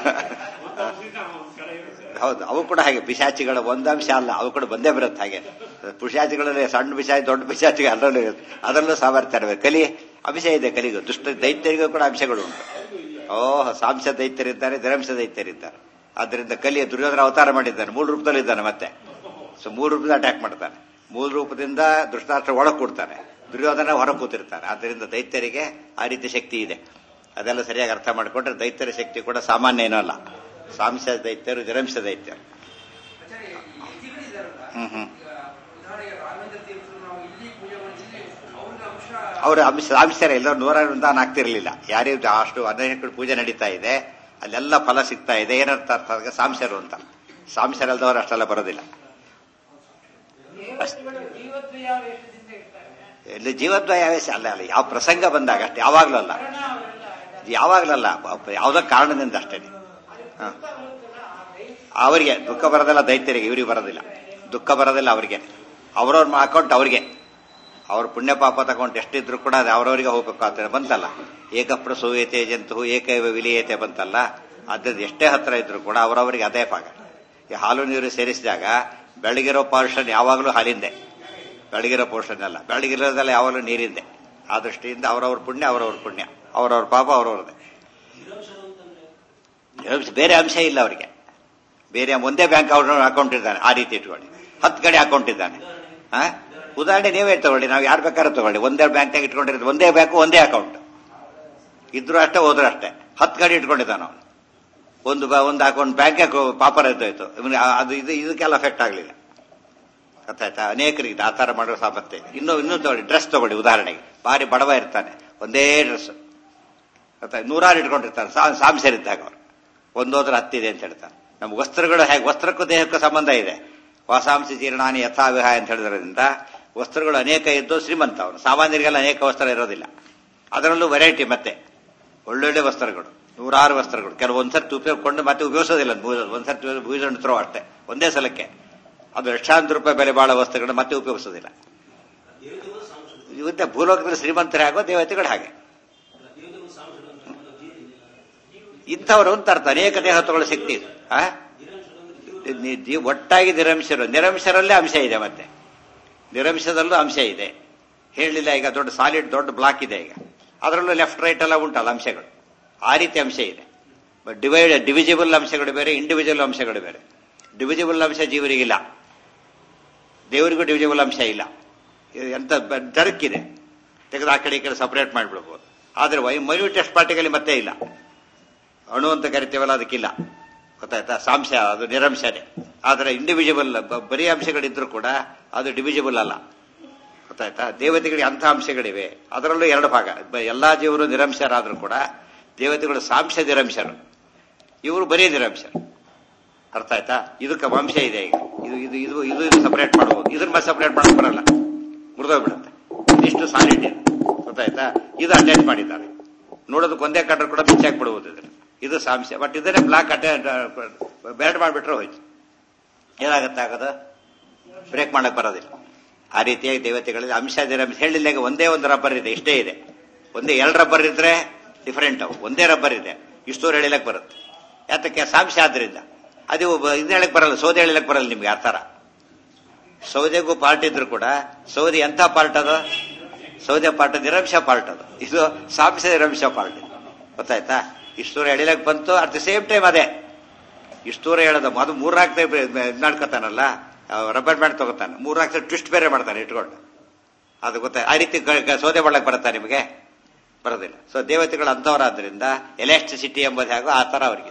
ಹೌದು ಅವು ಕೂಡ ಹಾಗೆ ಪಿಶಾಚಿಗಳ ಒಂದಂಶ ಅಲ್ಲ ಅವು ಕೂಡ ಬಂದೇ ಬರುತ್ತೆ ಹಾಗೆ ಪಿಶಾಚಿಗಳಲ್ಲಿ ಸಣ್ಣ ಪಿಶಾಚಿ ದೊಡ್ಡ ಪಿಶಾಚಿಗೆ ಅದರಲ್ಲೂ ಇರುತ್ತೆ. ಅದರಲ್ಲೂ ಸಾಮರ್ಥ್ಯ ಇರಬೇಕು ಕಲಿ ಅಂಶ ಇದೆ ಕಲಿಗೂ ದುಷ್ಟ ದೈತ್ಯರಿಗೂ ಕೂಡ ಅಂಶಗಳು ಉಂಟು ಓಹ್ ಸಾಂಶ ದೈತ್ಯರಿದ್ದಾರೆ ದಿರಂಶ ದೈತ್ಯರಿದ್ದಾರೆ ಆದ್ದರಿಂದ ಕಲಿಯ ದುರ್ಯೋಧನ ಅವತಾರ ಮಾಡಿದ್ದಾನೆ ಮೂಲ ರೂಪದಲ್ಲಿ ಇದ್ದಾನೆ ಮತ್ತೆ ಸೊ ಮೂಲ ರೂಪದಿಂದ ಅಟ್ಯಾಕ್ ಮಾಡ್ತಾನೆ ಮೂಲ ರೂಪದಿಂದ ದುಷ್ಟಾಸ್ತ್ರ ಒಳಗೆ ಕೊಡ್ತಾನೆ ದುರ್ಯೋಧನ ಹೊರ ಕೂತಿರ್ತಾನೆ ಆದ್ದರಿಂದ ದೈತ್ಯರಿಗೆ ಆ ರೀತಿ ಶಕ್ತಿ ಇದೆ ಅದೆಲ್ಲ ಸರಿಯಾಗಿ ಅರ್ಥ ಮಾಡಿಕೊಂಡ್ರೆ ದೈತ್ಯರ ಶಕ್ತಿ ಕೂಡ ಸಾಮಾನ್ಯ ಏನೂ ಅಲ್ಲ ಸಾಂಶ ದೈತ್ಯರು ಜರಂಶ ದೈತ್ಯರು ಆಚಾರ್ಯ ಈ ಯತಿಗಳಿದಾರಲ್ಲ ಹ್ಮ್ ಹ್ಮ್ ಈಗ ಉದಾಹರಣೆಗೆ ರಾಘವೇಂದ್ರ ತೀರ್ಥರು ನಾವು ಇಲ್ಲಿ ಪೂಜೆ ಮಾಡಿದ್ವಿ ಅವ್ರಿಗೆ ಅಂಶ ಅವ್ರ ಅಂಶ ಅಂಶರ ಎಲ್ಲರೂ ನೂರ ವೃಂದಾವನ ಆಗ್ತಿರ್ಲಿಲ್ಲ ಯಾರ್ಯಾರು ಅಷ್ಟು ಅನೇಕ ಪೂಜೆ ನಡೀತಾ ಇದೆ ಅಲ್ಲೆಲ್ಲ ಫಲ ಸಿಗ್ತಾ ಇದೆ ಏನರ್ಥ ಅರ್ಥ ಅದಕ್ಕೆ ಸಾಂಶರು ಅಂತ ಸಾಂಶರಲ್ದವ್ರು ಅಷ್ಟೆಲ್ಲ ಬರೋದಿಲ್ಲ ದೇವತೆಗಳು ಜೀವದ್ವಯ ವೇಷದಿಂದ ಇರ್ತಾರೆ ಇಲ್ಲಿ ಜೀವದ್ವಯ ಆವೇಶ ಅಲ್ಲ ಅಲ್ಲ ಯಾವ ಪ್ರಸಂಗ ಬಂದಾಗ ಅಷ್ಟೇ ಯಾವಾಗ್ಲೂ ಅಲ್ಲ ಕಾರಣ ಅವರೆಲ್ಲ ಯಾವಾಗ್ಲಲ್ಲ ಯಾವುದೋ ಕಾರಣದಿಂದ ಅಷ್ಟೇ ಹ. ಅವರಿಗೆ ದುಃಖ ಬರೋದಿಲ್ಲ ದೈತ್ಯರಿಗೆ ಇವ್ರಿಗೆ ಬರೋದಿಲ್ಲ ದುಃಖ ಬರೋದಿಲ್ಲ ಅವ್ರಿಗೆ ಅವ್ರವ್ರ ಅಕೌಂಟ್ ಅವ್ರಿಗೆ ಅವ್ರ ಪುಣ್ಯ ಪಾಪ ತಗೊಂಡು ಎಷ್ಟಿದ್ರು ಕೂಡ ಅದು ಅವ್ರವರಿಗೆ ಹೋಗ್ಬೇಕು ಅಂತ ಬಂತಲ್ಲ ಏಕಪ್ರ ಸೂಯತೆ ಜಂತು ಏಕೈವ ವಿಲಿಯತೆ ಬಂತಲ್ಲ ಅದ್ರದ್ದು ಎಷ್ಟೇ ಹತ್ರ ಇದ್ರು ಕೂಡ ಅವರವರಿಗೆ ಅದೇ ಭಾಗ ಈ ಹಾಲು ನೀರು ಸೇರಿಸಿದಾಗ ಬೆಳಗಿರೋ ಪೋರ್ಷನ್ ಯಾವಾಗಲೂ ಹಾಲಿಂದೆ ಬೆಳಗಿರೋ ಪೋರ್ಷನ್ ಅಲ್ಲ ಬೆಳಗಿರೋದೆಲ್ಲ ಯಾವಾಗಲೂ ನೀರಿಂದೆ ಆ ದೃಷ್ಟಿಯಿಂದ ಅವರವ್ರ ಪುಣ್ಯ ಅವರವ್ರ ಪುಣ್ಯ ಅವರವ್ರ ಪಾಪ ಅವರವ್ರದೇ ಬೇರೆ ಅಂಶ ಇಲ್ಲ ಅವರಿಗೆ ಬೇರೆ ಒಂದೇ ಬ್ಯಾಂಕ್ ಅಕೌಂಟ್ ಇದ್ದಾನೆ ಆ ರೀತಿ ಇಟ್ಕೊಳ್ಳಿ ಹತ್ತು ಕಡೆ ಅಕೌಂಟ್ ಇದ್ದಾನೆ ಆ? ಉದಾಹರಣೆ ನೀವೇ ತಗೊಳ್ಳಿ ನಾವು ಯಾರು ಬೇಕಾದ್ರೂ ತಗೊಳ್ಳಿ ಒಂದೇ ಬ್ಯಾಂಕ್ನಾಗ ಇಟ್ಕೊಂಡಿರೋದು ಒಂದೇ ಬ್ಯಾಂಕು ಒಂದೇ ಅಕೌಂಟ್ ಇದ್ರು ಅಷ್ಟೇ ಹೋದ್ರು ಅಷ್ಟೇ ಹತ್ತು ಕಡೆ ಇಟ್ಕೊಂಡಿದ್ದಾನ ಅವನು ಒಂದು ಬ- ಒಂದು ಅಕೌಂಟ್ ಬ್ಯಾಂಕ್ ಪಾಪರ್ ಇದ್ದೋಯ್ತು ಇವನಿಗೆ ಆ- ಅದು ಇದು ಇದಕ್ಕೆಲ್ಲ ಎಫೆಕ್ಟ್ ಆಗಲಿಲ್ಲ ಗೊತ್ತಾಯ್ತಾ ಅನೇಕರಿಗೆ ಆ ಥರ ಮಾಡೋ ಸಾಮರ್ಥ್ಯ ಇದೆ. ಇನ್ನು ಇನ್ನೂ ತಗೊಳ್ಳಿ ಡ್ರೆಸ್ ತಗೊಳ್ಳಿ ಉದಾಹರಣೆಗೆ ಭಾರಿ ಬಡವ ಇರ್ತಾನೆ ಒಂದೇ ಡ್ರೆಸ್ ಗೊತ್ತಾ ನೂರಾರು ಇಟ್ಕೊಂಡಿರ್ತಾನೆ ಸಾ ಸಾಂಸರಿದ್ದಾಗ ಅವ್ರು ಒಂದೋದ್ರ ಹತ್ತಿದೆ ಅಂತ ಹೇಳ್ತಾನೆ ನಮ್ಮ ವಸ್ತ್ರಗಳು ಹೇಗೆ ವಸ್ತ್ರಕ್ಕೂ ದೇಹಕ್ಕೂ ಸಂಬಂಧ ಇದೆ ವಾಸಾಂಶ ಜೀರ್ಣಾನಿ ಯಥಾವಿಹಾಯ ಅಂತ ಹೇಳಿದ್ರಿಂದ ವಸ್ತ್ರಗಳು ಅನೇಕ ಇದ್ದು ಶ್ರೀಮಂತ ಅವನು ಸಾಮಾನ್ಯರಿಗೆಲ್ಲ ಅನೇಕ ವಸ್ತ್ರ ಇರೋದಿಲ್ಲ ಅದರಲ್ಲೂ ವೆರೈಟಿ ಮತ್ತೆ ಒಳ್ಳೊಳ್ಳೆ ವಸ್ತ್ರಗಳು ನೂರಾರು ವಸ್ತ್ರಗಳು ಕೆಲವು ಒಂದ್ಸರ್ತಿ ಉಪಯೋಗಕೊಂಡು ಮತ್ತೆ ಉಪಯೋಗಿಸೋದಿಲ್ಲ ಬೂಸ- ಒಂದ್ಸರ್ತಿ ಬೂಸಂಡು ಥ್ರೋ ಅಷ್ಟೇ ಒಂದೇ ಸಲಕ್ಕೆ ಅದು ಲಕ್ಷಾಂತರ ರೂಪಾಯಿ ಬೆಲೆ ಬಾಳೋ ವಸ್ತುಗಳು ಮತ್ತೆ ಉಪಯೋಗಿಸೋದಿಲ್ಲ ಇವತ್ತೆ ಭೂಲೋಕದಲ್ಲಿ ಶ್ರೀಮಂತರೇ ಆಗೋ ದೇವತೆಗಳು ಹಾಗೆ ಇಂಥವರು ಅಂತ ಅರ್ಥ ಅನೇಕ ದೇಹ ತಗೊಳ್ಳೋ ಶಕ್ತಿ ಇದೆ ಆ? ನಿ- ಜೀವ- ಒಟ್ಟಾಗಿ ನಿರಂಶರು ನಿರಂಶರಲ್ಲೇ ಅಂಶ ಇದೆ ಮತ್ತೆ ನಿರಂಶದಲ್ಲೂ ಅಂಶ ಇದೆ ಹೇಳಲಿಲ್ಲ ಈಗ ದೊಡ್ಡ ಸಾಲಿಡ್ ದೊಡ್ಡ ಬ್ಲಾಕ್ ಇದೆ ಈಗ ಅದರಲ್ಲೂ ಲೆಫ್ಟ್ ರೈಟ್ ಎಲ್ಲ ಉಂಟಲ್ಲ ಅಂಶಗಳು ಆ ರೀತಿ ಅಂಶ ಇದೆ ಡಿವೈಡ್ ಡಿವಿಜಿಬಲ್ ಅಂಶಗಳು ಬೇರೆ ಇಂಡಿವಿಜುವಲ್ ಅಂಶಗಳು ಬೇರೆ ಡಿವಿಜಿಬಲ್ ಅಂಶ ಜೀವರಿಗಿಲ್ಲ ದೇವರಿಗೂ ಡಿವಿಜಿಬಲ್ ಅಂಶ ಇಲ್ಲ ಇದು ಎಂತ ಡರ್ಕ್ ಇದೆ ತೆಗೆದು ಆ ಕಡೆ ಈ ಕಡೆ ಸಪರೇಟ್ ಮಾಡಿಬಿಡ್ಬೋದು ಆದ್ರೆ ವೈ ಮೈನ್ಯೂಟೆಸ್ಟ್ ಪಾರ್ಟಿಗಲ್ಲಿ ಮತ್ತೆ ಇಲ್ಲ ಅಣು ಅಂತ ಕರಿತೇವಲ್ಲ ಅದಕ್ಕಿಲ್ಲ ಗೊತ್ತಾಯ್ತಾ ಸಾಂಶ ಅದು ನಿರಂಶನೇ ಆದರೆ ಇಂಡಿವಿಜುವಲ್ ಬರೀ ಅಂಶಗಳಿದ್ರು ಕೂಡ ಅದು ಡಿವಿಜಿಬಲ್ ಅಲ್ಲ ಗೊತ್ತಾಯ್ತಾ ದೇವತೆಗಳಿಗೆ ಅಂಥ ಅಂಶಗಳಿವೆ ಅದರಲ್ಲೂ ಎರಡು ಭಾಗ ಬ- ಎಲ್ಲಾ ಜೀವರು ನಿರಂಶರಾದ್ರೂ ಕೂಡ ದೇವತೆಗಳು ಸಾಂಶ ನಿರಂಶರು ಇವರು ಬರೀ ನಿರಂಶರು ಅರ್ಥ ಆಯ್ತಾ ಇದಕ್ಕೆ ವಂಶ ಇದೆ ಈಗ ಇದು ಇದು ಇದು ಇದು ಇದು ಸಪರೇಟ್ ಮಾಡಬಹುದು ಇದನ್ನ ಸಪರೇಟ್ ಮಾಡಕ್ ಬರಲ್ಲ ಮುರಿದೋಗ್ಬಿಡುತ್ತೆ ಇದಿಷ್ಟು ಸಾಲಿಡ್ ಇದೆ ಗೊತ್ತಾಯ್ತಾ ಇದು ಅಟ್ಯಾಚ್ ಮಾಡಿದ್ದಾರೆ ನೋಡೋದಕ್ಕೆ ಒಂದೇ ಕಟ್ಟರ್ ಕೂಡ ಮಿಂಚಾಕ್ ಬಿಡುವುದು ಇದನ್ನ ಇದು ಸಾಂಶ ಬಟ್ ಇದನ್ನೇ ಬ್ಲಾಕ್ ಅಟ್ಯಾ ಬೆರಡ್ ಮಾಡಿಬಿಟ್ರೆ ಹೋಯ್ತು ಏನಾಗುತ್ತೆ ಆಗೋದು ಬ್ರೇಕ್ ಮಾಡಕ್ ಬರೋದಿಲ್ಲ ಆ ರೀತಿಯಾಗಿ ದೇವತೆಗಳಲ್ಲಿ ಅಂಶ ನಿರಂಶ ಹೇಳಿಲ್ಲ ಈಗ ಒಂದೇ ಒಂದು ರಬ್ಬರ್ ಇದೆ ಇಷ್ಟೇ ಇದೆ ಒಂದೇ ಎರಡು ರಬ್ಬರ್ ಇದ್ರೆ ಡಿಫರೆಂಟ್ ಅವು ಒಂದೇ ರಬ್ಬರ್ ಇದೆ ಇಷ್ಟೋರು ಹೇಳಿಲಕ್ ಬರುತ್ತೆ ಯಾತಕ್ಕೆ ಸಾಂಶ ಆದ್ರಿಂದ ಅದು ಇದು ಹೇಳಕ್ ಬರಲ್ಲ ಸೌದೆ ಹೇಳಿಲಕ್ ಬರಲ್ಲ ನಿಮ್ಗೆ ಆ ತರ ಸೌದೆಗೂ ಪಾರ್ಟ್ ಇದ್ರು ಕೂಡ ಸೌದೆ ಎಂಥ ಪಾರ್ಟ್ ಅದು ಸೌದೆ ಪಾರ್ಟ್ ನಿರಂಶ ಪಾರ್ಟ್ ಅದು ಇದು ಸಾಂಶ ನಿರಂಶ ಪಾರ್ಟ್ ಗೊತ್ತಾಯ್ತಾ ಇಷ್ಟೂರ ಎಳಿಲಕ್ ಬಂತು ಅಟ್ ದ ಸೇಮ್ ಟೈಮ್ ಅದೇ ಇಷ್ಟೂರ ಹೇಳೋದು ಅದು ಮೂರ್ನಾಲ್ಕು ಮಾಡ್ಕೊತಾನಲ್ಲ ರಬ್ಬರ್ ಬ್ಯಾಂಡ್ ತಗೋತಾನೆ ಮೂರ್ನಾಲ್ಕು ಟ್ವಿಸ್ಟ್ ಬೇರೆ ಮಾಡ್ತಾನೆ ಇಟ್ಕೊಂಡು ಅದು ಗೊತ್ತಾ ಆ ರೀತಿ ಗ- ಗ- ಸೌದೆ ಮಾಡಕ್ ಬರುತ್ತಾ ನಿಮಗೆ ಬರೋದಿಲ್ಲ ಸೊ ದೇವತೆಗಳು ಅಂಥವರಾದ್ರಿಂದ ಎಲೆಕ್ಟ್ರಿಸಿಟಿ ಎಂಬುದು ಹೇಗೋ ಆ ತರ ಅವರಿಗೆ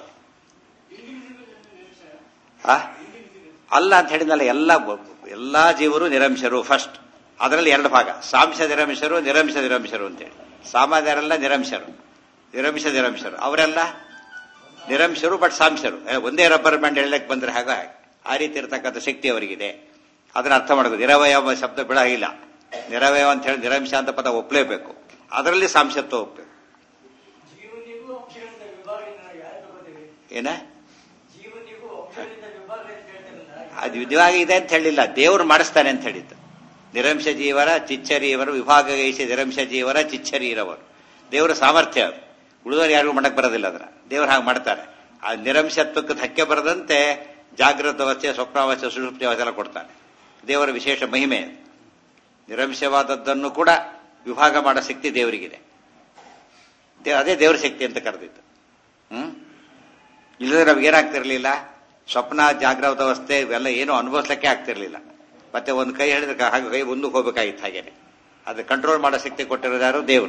ಆ? ಅಲ್ಲ ಅಂತ ಹೇಳಿದ್ನಲ್ಲ ಎಲ್ಲ ಎಲ್ಲಾ ಜೀವರು ನಿರಂಶರು ಫಸ್ಟ್ ಅದರಲ್ಲಿ ಎರಡು ಭಾಗ ಸಾಂಶ ನಿರಂಶರು ನಿರಂಶ ನಿರಂಶರು ಅಂತೇಳಿ ಸಾಮಾನ್ಯರೆಲ್ಲ ನಿರಂಶರು ನಿರಂಶ ನಿರಂಶರು ಅವರೆಲ್ಲ ನಿರಂಶರು ಬಟ್ ಸಾಂಶರು ಏ, ಒಂದೇ ರಬ್ಬರ್ ಬ್ಯಾಂಡ್ ಹೇಳಕ್ ಬಂದ್ರೆ ಹಾಗ ಹಾಗೆ ಆ ರೀತಿ ಇರತಕ್ಕಂಥ ಶಕ್ತಿ ಅವರಿಗಿದೆ ಅದನ್ನ ಅರ್ಥ ಮಾಡಬೇಕು ನಿರವಯ ಎಂಬ ಶಬ್ದ ಬಿಡಾಗಿಲ್ಲ ನಿರವಯ ಅಂತ ಹೇಳಿ ನಿರಂಶ ಅಂತ ಪದ ಒಪ್ಪಲೇಬೇಕು ಅದರಲ್ಲಿ ಸಾಂಶತ್ವ ಒಪ್ಪಬೇಕು ಜೀವನಿಗೂ ಅಂಶಗಳಿಂದ ವಿಭಾಗದಿಂದ ಯಾರು ತಗೋತೀವಿ ಏನ ಜೀವನಿಗೂ ಅಂಶಗಳಿಂದ ವಿಭಾಗ ಅಂತ ಹೇಳ್ತಾರಲ್ಲ ಅದು ವಿಧವಾಗಿ ಇದೆ ಅಂತ ಹೇಳಿಲ್ಲ ದೇವ್ರು ಮಾಡಿಸ್ತಾನೆ ಅಂತ ಹೇಳಿದ್ದು ನಿರಂಶ ಜೀವರ ಚಿಚ್ಚರೀವರು ವಿಭಾಗ ಗೈಸಿ ನಿರಂಶ ಜೀವರ ಚಿಚ್ಚರೀರವರು ದೇವರ ಸಾಮರ್ಥ್ಯ ಅದು ಉಳಿದವರು ಯಾರಿಗೂ ಮಾಡಕ್ ಬರೋದಿಲ್ಲ ಅದರ ದೇವರು ಹಾಗೆ ಮಾಡ್ತಾರೆ ಆ ನಿರಂಶತ್ವಕ್ಕೆ ಧಕ್ಕೆ ಬರದಂತೆ ಜಾಗೃತ ಅವಸ್ಥೆ ಸ್ವಪ್ನಾವಸ್ಥೆ ಸುಷುಪ್ತಿ ಅವಸ್ಥೆ ಎಲ್ಲ ಕೊಡ್ತಾನೆ ದೇವರ ವಿಶೇಷ ಮಹಿಮೆ ಅದು. ನಿರಂಶವಾದದ್ದನ್ನು ಕೂಡ ವಿಭಾಗ ಮಾಡೋ ಶಕ್ತಿ ದೇವರಿಗಿದೆ ದೇ- ಅದೇ ದೇವರ ಶಕ್ತಿ ಅಂತ ಕರೆದಿತ್ತು ಹ್ಮ್ ಇಲ್ಲದ್ರೆ ನಮ್ಗೆ ಏನಾಗ್ತಿರ್ಲಿಲ್ಲ ಸ್ವಪ್ನ ಜಾಗೃತ ಅವಸ್ಥೆ ಇವೆಲ್ಲ ಏನು ಅನುಭವಿಸ್ಲಿಕ್ಕೆ ಆಗ್ತಿರ್ಲಿಲ್ಲ ಮತ್ತೆ ಒಂದು ಕೈ ಹೇಳಿದ್ರೆ ಹಾಗೆ ಕೈ ಮುಂದಕ್ಕೆ ಹೋಗ್ಬೇಕಾಗಿತ್ತು ಹಾಗೇನೆ ಅದು ಕಂಟ್ರೋಲ್ ಮಾಡೋ ಶಕ್ತಿ ಕೊಟ್ಟಿರೋದು ಯಾರು ದೇವರು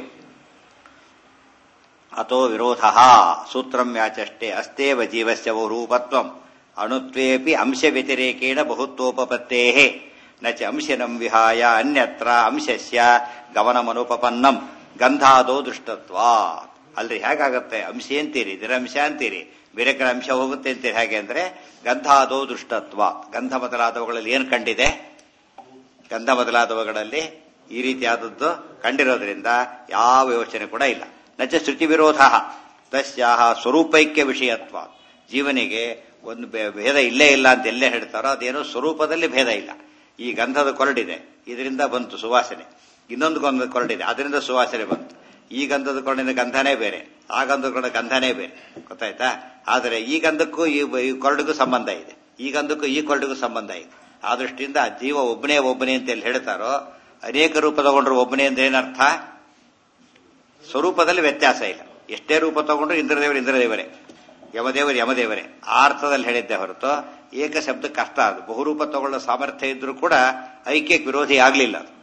ಅಥೋ ವಿರೋಧ ಸೂತ್ರಂ ಯಾಚಷ್ಟೇ ಅಸ್ತೇವ ಜೀವಸ್ಯ ರೂಪತ್ವಂ ಅಣುತ್ವೇಪಿ ಅಂಶ ವ್ಯತಿರೇಕೇಣ ಬಹುತ್ವೋಪತ್ತೇ ನ ಚ ಅಂಶನಂ ವಿಹಾಯ ಅನ್ಯತ್ರ ಅಂಶಸ್ಯ ಗಮನಮನುಪಪನ್ನಂ ಗಂಧಾದೋ ದೃಷ್ಟತ್ವ ಅಲ್ರಿ ಹೇಗಾಗತ್ತೆ ಅಂಶ ಅಂತೀರಿ ನಿರಂಶ ಅಂತೀರಿ ಬೇರೆ ಕಡೆ ಅಂಶ ಹೋಗುತ್ತೆ ಅಂತೀರಿ ಹೇಗೆ ಅಂದ್ರೆ ಗಂಧಾದೋ ದೃಷ್ಟತ್ವ ಗಂಧ ಮೊದಲಾದವುಗಳಲ್ಲಿ ಏನು ಕಂಡಿದೆ ಗಂಧ ಮೊದಲಾದವುಗಳಲ್ಲಿ ಈ ರೀತಿಯಾದದ್ದು ಕಂಡಿರೋದ್ರಿಂದ ಯಾವ ಯೋಚನೆ ಕೂಡ ಇಲ್ಲ ನಚ ಶ್ರುತಿ ವಿರೋಧ ತಸ್ಯಾಹ ಸ್ವರೂಪೈಕ್ಯ ವಿಷಯತ್ವ ಜೀವನಿಗೆ ಒಂದು ಭೇ- ಭೇದ ಇಲ್ಲೇ ಇಲ್ಲ ಅಂತ ಎಲ್ಲೇ ಹೇಳ್ತಾರೋ ಅದೇನೋ ಸ್ವರೂಪದಲ್ಲಿ ಭೇದ ಇಲ್ಲ ಈ ಗಂಧದ ಕೊರಡಿದೆ ಇದರಿಂದ ಬಂತು ಸುವಾಸನೆ ಇನ್ನೊಂದು ಗಂಧದ ಕೊರಡಿದೆ ಅದರಿಂದ ಸುವಾಸನೆ ಬಂತು ಈ ಗಂಧದ ಕೊರಡಿನ ಗಂಧನೇ ಬೇರೆ ಆ ಗಂಧದ ಕೊರಡ ಗಂಧನೇ ಬೇರೆ ಗೊತ್ತಾಯ್ತಾ ಆದರೆ ಈ ಗಂಧಕ್ಕೂ ಈ ಈ ಕೊರಡಿಗೂ ಸಂಬಂಧ ಇದೆ ಈ ಗಂಧಕ್ಕೂ ಈ ಕೊರಡಿಗೂ ಸಂಬಂಧ ಇದೆ ಆ ದೃಷ್ಟಿಯಿಂದ ಜೀವ ಒಬ್ಬನೇ ಒಬ್ಬನೇ ಅಂತ ಎಲ್ಲಿ ಹೇಳ್ತಾರೋ ಅನೇಕ ರೂಪ ತಗೊಂಡ್ರು ಒಬ್ಬನೇ ಅಂದ್ರೆ ಏನರ್ಥ ಸ್ವರೂಪದಲ್ಲಿ ವ್ಯತ್ಯಾಸ ಇಲ್ಲ ಎಷ್ಟೇ ರೂಪ ತಗೊಂಡ್ರು ಇಂದ್ರದೇವರು ಇಂದ್ರದೇವರೇ ಯಮದೇವರು ಯಮದೇವರೇ ಆ ಅರ್ಥದಲ್ಲಿ ಹೇಳಿದ್ದೆ ಹೊರತು ಏಕ ಶಬ್ದ ಕಷ್ಟ ಅದು ಬಹುರೂಪ ತಗೊಳ್ಳೋ ಸಾಮರ್ಥ್ಯ ಇದ್ರೂ ಕೂಡ ಐಕ್ಯಕ್ಕೆ ವಿರೋಧಿ ಆಗಲಿಲ್ಲ ಅದು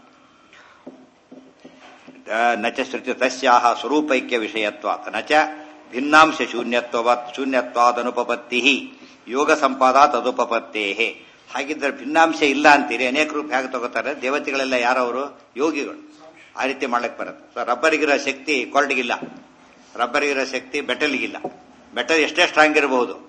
ನಚ ಶ್ರುತಿ ತಸ್ಯಾಹ ಸ್ವರೂಪೈಕ್ಯ ವಿಷಯತ್ವಾತ್ ನಚ ಭಿನ್ನಾಂಶ ಶೂನ್ಯತ್ವವತ್ ಶೂನ್ಯತ್ವಾದನುಪಪತ್ತಿ ಯೋಗ ಸಂಪಾದ ತದುಪಪತ್ತೇ ಹಾಗಿದ್ರೆ ಭಿನ್ನಾಂಶ ಇಲ್ಲ ಅಂತೀರಿ ಅನೇಕ ರೂಪ ಹೇಗೆ ತಗೋತಾರೆ ದೇವತೆಗಳೆಲ್ಲ ಯಾರವರು ಯೋಗಿಗಳು ಆ ರೀತಿ ಮಾಡಕ್ ಬರುತ್ತೆ ಸೊ ರಬ್ಬರಿಗಿರೋ ಶಕ್ತಿ ಕೊರಡಿಗಿಲ್ಲ ರಬ್ಬರಿಗಿರೋ ಶಕ್ತಿ ಬೆಟಲ್ಗಿಲ್ಲ ಬೆಟಲ್ ಎಷ್ಟೇ ಸ್ಟ್ರಾಂಗ್ ಇರಬಹುದು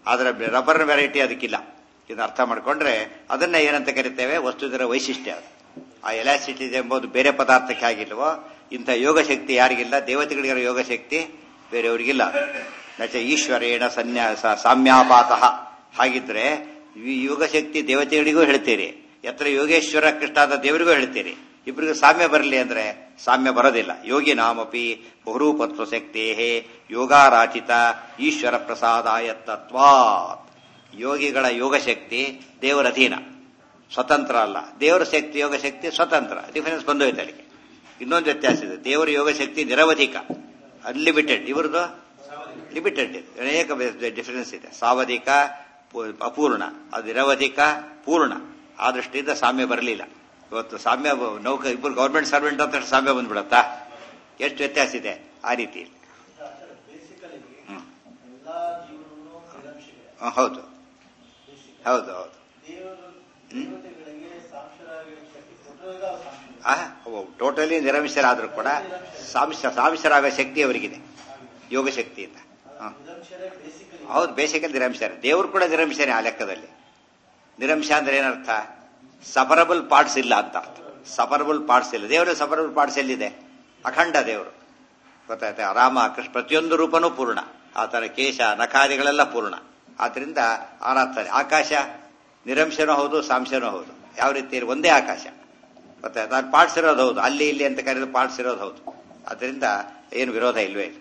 ಆದರೆ ರಬ್ಬರ್ ವೆರೈಟಿ ಅದಕ್ಕಿಲ್ಲ ಇದನ್ನ ಅರ್ಥ ಮಾಡ್ಕೊಂಡ್ರೆ ಅದನ್ನ ಏನಂತ ಕರಿತೇವೆ ವಸ್ತುವಿನ ವೈಶಿಷ್ಟ್ಯ ಅದು ಆ ಎಲಾಸಿಟಿ ಎಂಬುದು ಬೇರೆ ಪದಾರ್ಥಕ್ಕೆ ಆಗಿಲ್ವೋ ಇಂಥ ಯೋಗ ಶಕ್ತಿ ಯಾರಿಗಿಲ್ಲ ದೇವತೆಗಳಿಗಿರೋ ಯೋಗ ಶಕ್ತಿ ಬೇರೆಯವರಿಗಿಲ್ಲ ನಚ ಈಶ್ವರೇಣ ಸನ್ಯಾಸ ಸಾಮ್ಯಾಪಾತಃ ಹಾಗಿದ್ರೆ ಈ ಯೋಗ ಶಕ್ತಿ ದೇವತೆಗಳಿಗೂ ಹೇಳ್ತೀರಿ ಎತ್ರ ಯೋಗೇಶ್ವರ ಕೃಷ್ಣ ಆದ ದೇವರಿಗೂ ಹೇಳ್ತೀರಿ ಇಬ್ಬರಿಗೂ ಸಾಮ್ಯ ಬರಲಿ ಅಂದ್ರೆ ಸಾಮ್ಯ ಬರೋದಿಲ್ಲ ಯೋಗಿ ನಾಮಪಿ ಬಹುರೂಪತ್ವ ಶಕ್ತೇ ಯೋಗಾರಾಚಿತ ಈಶ್ವರ ಪ್ರಸಾದಾಯ ತತ್ವಾತ್ ಯೋಗಿಗಳ ಯೋಗ ಶಕ್ತಿ ದೇವರ ಅಧೀನ ಸ್ವತಂತ್ರ ಅಲ್ಲ ದೇವರ ಶಕ್ತಿ ಯೋಗ ಶಕ್ತಿ ಸ್ವತಂತ್ರ ಡಿಫರೆನ್ಸ್ ಬಂದೋಯ್ತು ಅಲ್ಲಿಗೆ ಇನ್ನೊಂದು ವ್ಯತ್ಯಾಸ ಇದೆ ದೇವರ ಯೋಗ ಶಕ್ತಿ ನಿರವಧಿಕ ಅನ್ಲಿಮಿಟೆಡ್ ಇವ್ರದ್ದು ಲಿಮಿಟೆಡ್ ಇದೆ ಅನೇಕ ಡಿಫರೆನ್ಸ್ ಇದೆ ಸಾವಧಿಕ ಪೂ- ಅಪೂರ್ಣ ಅದು ನಿರವಧಿಕ ಪೂರ್ಣ ಆ ದೃಷ್ಟಿಯಿಂದ ಸಾಮ್ಯ ಬರಲಿಲ್ಲ ಇವತ್ತು ಸಾಮ್ಯ ಬ- ನೌಕ ಇಬ್ಬರು ಗೌರ್ಮೆಂಟ್ ಸರ್ವೆಂಟ್ ಅಂತ ಸಾಮ್ಯ ಬಂದ್ಬಿಡತ್ತಾ ಎಷ್ಟು ವ್ಯತ್ಯಾಸ ಇದೆ ಆ ರೀತಿ ಬೇಸಿಕಲಿ ಹ್ಮ್. ಎಲ್ಲಾ ಜೀವನವನ್ನು ನಿರಂಶಿದೆ ಹ, ಹೌದು ಹೌದು ಹೌದು ದೇವರು ದೇವತೆಗಳಿಗೆ ಸಾಂಶರಾಗಿ ಶಕ್ತಿ ಕೊಟ್ಟರೆ ಸಾಂಶ ಟೋಟಲಿ ನಿರಂಶರಾದ್ರೂ ಕೂಡ ಸಾಂಶ ಸಾಂಶರಾಗೋ ಶಕ್ತಿ ಅವರಿಗಿದೆ ಯೋಗ ಶಕ್ತಿಯಿಂದ ಹ. ನಿರಂಶರೇ ಬೇಸಿಕಲಿ ಹೌದು ಬೇಸಿಕಲ್ ನಿರಂಶರ ದೇವರು ಕೂಡ ನಿರಂಶನೇ ಆ ಲೆಕ್ಕದಲ್ಲಿ ನಿರಂಶ ಅಂದ್ರೆ ಏನರ್ಥ ಸಪರಬಲ್ ಪಾರ್ಟ್ಸ್ ಇಲ್ಲ ಅಂತ ಅರ್ಥ ಸಪರಬಲ್ ಪಾರ್ಟ್ಸ್ ಇಲ್ಲ ದೇವರು ಸಪರಬಲ್ ಪಾರ್ಟ್ಸ್ ಎಲ್ಲಿದೆ ಅಖಂಡ ದೇವರು ಗೊತ್ತಾಯ್ತಾ ರಾಮ ಕೃಷ್ಣ ಪ್ರತಿಯೊಂದು ರೂಪನೂ ಪೂರ್ಣ ಆತನ ಕೇಶ ನಖಾದಿಗಳೆಲ್ಲ ಪೂರ್ಣ ಆದ್ರಿಂದ ಆರಾಗ್ತದೆ ಆಕಾಶ ನಿರಂಶನೂ ಹೌದು ಸಾಂಶನೂ ಹೌದು ಯಾವ ರೀತಿ ಒಂದೇ ಆಕಾಶ ಗೊತ್ತಾಯ್ತಾ ಅದು ಪಾರ್ಟ್ಸ್ ಇರೋದು ಹೌದು ಅಲ್ಲಿ ಇಲ್ಲಿ ಅಂತ ಕರೆದು ಪಾರ್ಟ್ಸ್ ಇರೋದು ಹೌದು ಅದರಿಂದ ಏನು ವಿರೋಧ ಇಲ್ವೇ ಇಲ್ಲ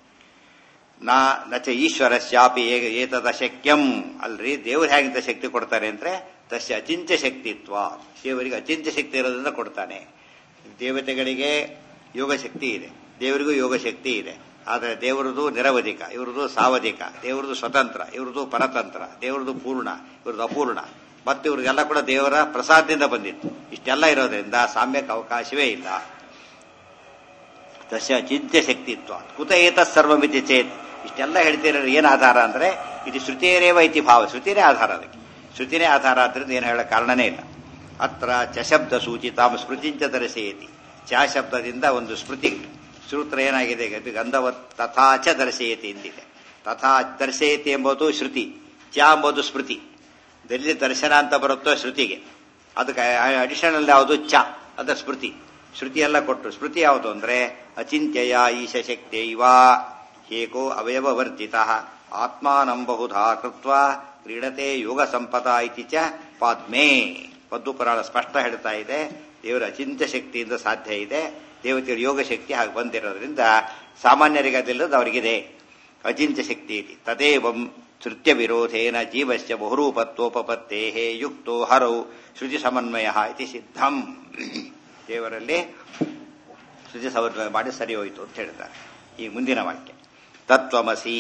ನಾ ನಚ ಈಶ್ವರ ಶಾಪಿ ಏತದ ಶಕ್ಯಂ ಅಲ್ರಿ ದೇವ್ರು ಹೇಗಿಂತ ಶಕ್ತಿ ಕೊಡ್ತಾರೆ ಅಂದ್ರೆ ತಸ್ಯ ಅಚಿಂತ್ಯ ಶಕ್ತಿತ್ವ ದೇವರಿಗೆ ಅಚಿಂತ್ಯ ಶಕ್ತಿ ಇರೋದ್ರಿಂದ ಕೊಡ್ತಾನೆ ದೇವತೆಗಳಿಗೆ ಯೋಗ ಶಕ್ತಿ ಇದೆ ದೇವರಿಗೂ ಯೋಗ ಶಕ್ತಿ ಇದೆ ಆದರೆ ದೇವರದು ನಿರವಧಿಕ ಇವ್ರದ್ದು ಸಾವಧಿಕ ದೇವರದು ಸ್ವತಂತ್ರ ಇವ್ರದ್ದು ಪರತಂತ್ರ ದೇವರದು ಪೂರ್ಣ ಇವ್ರದ್ದು ಅಪೂರ್ಣ ಮತ್ತು ಇವ್ರಿಗೆಲ್ಲ ಕೂಡ ದೇವರ ಪ್ರಸಾದದಿಂದ ಬಂದಿತ್ತು ಇಷ್ಟೆಲ್ಲ ಇರೋದ್ರಿಂದ ಸಾಮ್ಯಕ್ಕೆ ಅವಕಾಶವೇ ಇಲ್ಲ ತಸ್ಯ ಚಿಂತ್ಯ ಶಕ್ತಿತ್ವ ಕುತ ಏತ ಸರ್ವಮಿತಿ ಚೇತ್ ಇಷ್ಟೆಲ್ಲ ಹೇಳ್ತಿರೋ ಏನು ಆಧಾರ ಅಂದ್ರೆ ಇದು ಶ್ರುತಿಯರೇವ ಇತಿ ಭಾವ ಶ್ರುತಿನೇ ಆಧಾರ ಅದಕ್ಕೆ ಶ್ರುತಿನೇ ಆಧಾರ ಆದ್ರಿಂದ ಏನು ಹೇಳೋ ಕಾರಣನೇ ಇಲ್ಲ ಅತ್ರ ಚಶಬ್ದ ಸೂಚಿತಾಂ ಸ್ಮೃತಿಂಚ ದರ್ಶಯತಿ ಚ ಶಬ್ದದಿಂದ ಒಂದು ಸ್ಮೃತಿ ಸೂತ್ರ ಏನಾಗಿದೆ ಇದು ಗಂಧವ ತಥಾಚ ದರ್ಶಯತಿ ಎಂದಿದೆ ತಥಾ ದರ್ಶಯತಿ ಎಂಬುದು ಶ್ರುತಿ ಚ ಎಂಬುದು ಸ್ಮೃತಿ ಎಲ್ಲಿ ದರ್ಶನ ಅಂತ ಬರುತ್ತೋ ಶ್ರುತಿಗೆ ಅದಕ್ಕೆ ಅಡಿಷನಲ್ ಯಾವುದು ಚ ಅದ ಸ್ಮೃತಿ ಶ್ರುತಿ ಎಲ್ಲ ಕೊಟ್ಟು ಸ್ಮೃತಿ ಯಾವುದು ಅಂದ್ರೆ ಅಚಿಂತ್ಯಯ ಈಶ ಶಕ್ತಿಯೈವ ಹೇಕೋ ಅವಯವವರ್ಜಿತ ಆತ್ಮಾನಂ ಬಹುಧಾ ಕೃತ್ವ ಕ್ರೀಡತೆ ಯೋಗ ಸಂಪದ ಇತಿ ಚ ಪಾದ್ಮೇ ಪದ್ದು ಪುರಾಣ ಸ್ಪಷ್ಟ ಹೇಳ್ತಾ ಇದೆ ದೇವರ ಅಚಿಂತ್ಯ ಶಕ್ತಿಯಿಂದ ಸಾಧ್ಯ ಇದೆ ದೇವತೆಯ ಯೋಗ ಶಕ್ತಿ ಹಾಗೆ ಬಂದಿರೋದ್ರಿಂದ ಸಾಮಾನ್ಯರಿಗೆ ಅದಿಲ್ಲದ ಅವರಿಗಿದೆ ಅಚಿಂತ್ಯ ಶಕ್ತಿ ಇದೆ ತದೇವಂ ಶ್ರುತ್ಯ ವಿರೋಧೇನ ಜೀವಸ್ಯ ಬಹುರೂಪತ್ವೋಪತ್ತೇ ಯುಕ್ತೋ ಹರೌ ಶ್ರುತಿ ಸಮನ್ವಯ ಇತಿ ಸಿದ್ಧಂ ದೇವರಲ್ಲಿ ಶ್ರುತಿ ಸಮನ್ವಯ ಮಾಡಿ ಸರಿ ಹೋಯಿತು ಅಂತ ಹೇಳ್ತಾರೆ ಈ ಮುಂದಿನ ವಾಕ್ಯ ತತ್ವಮಸಿ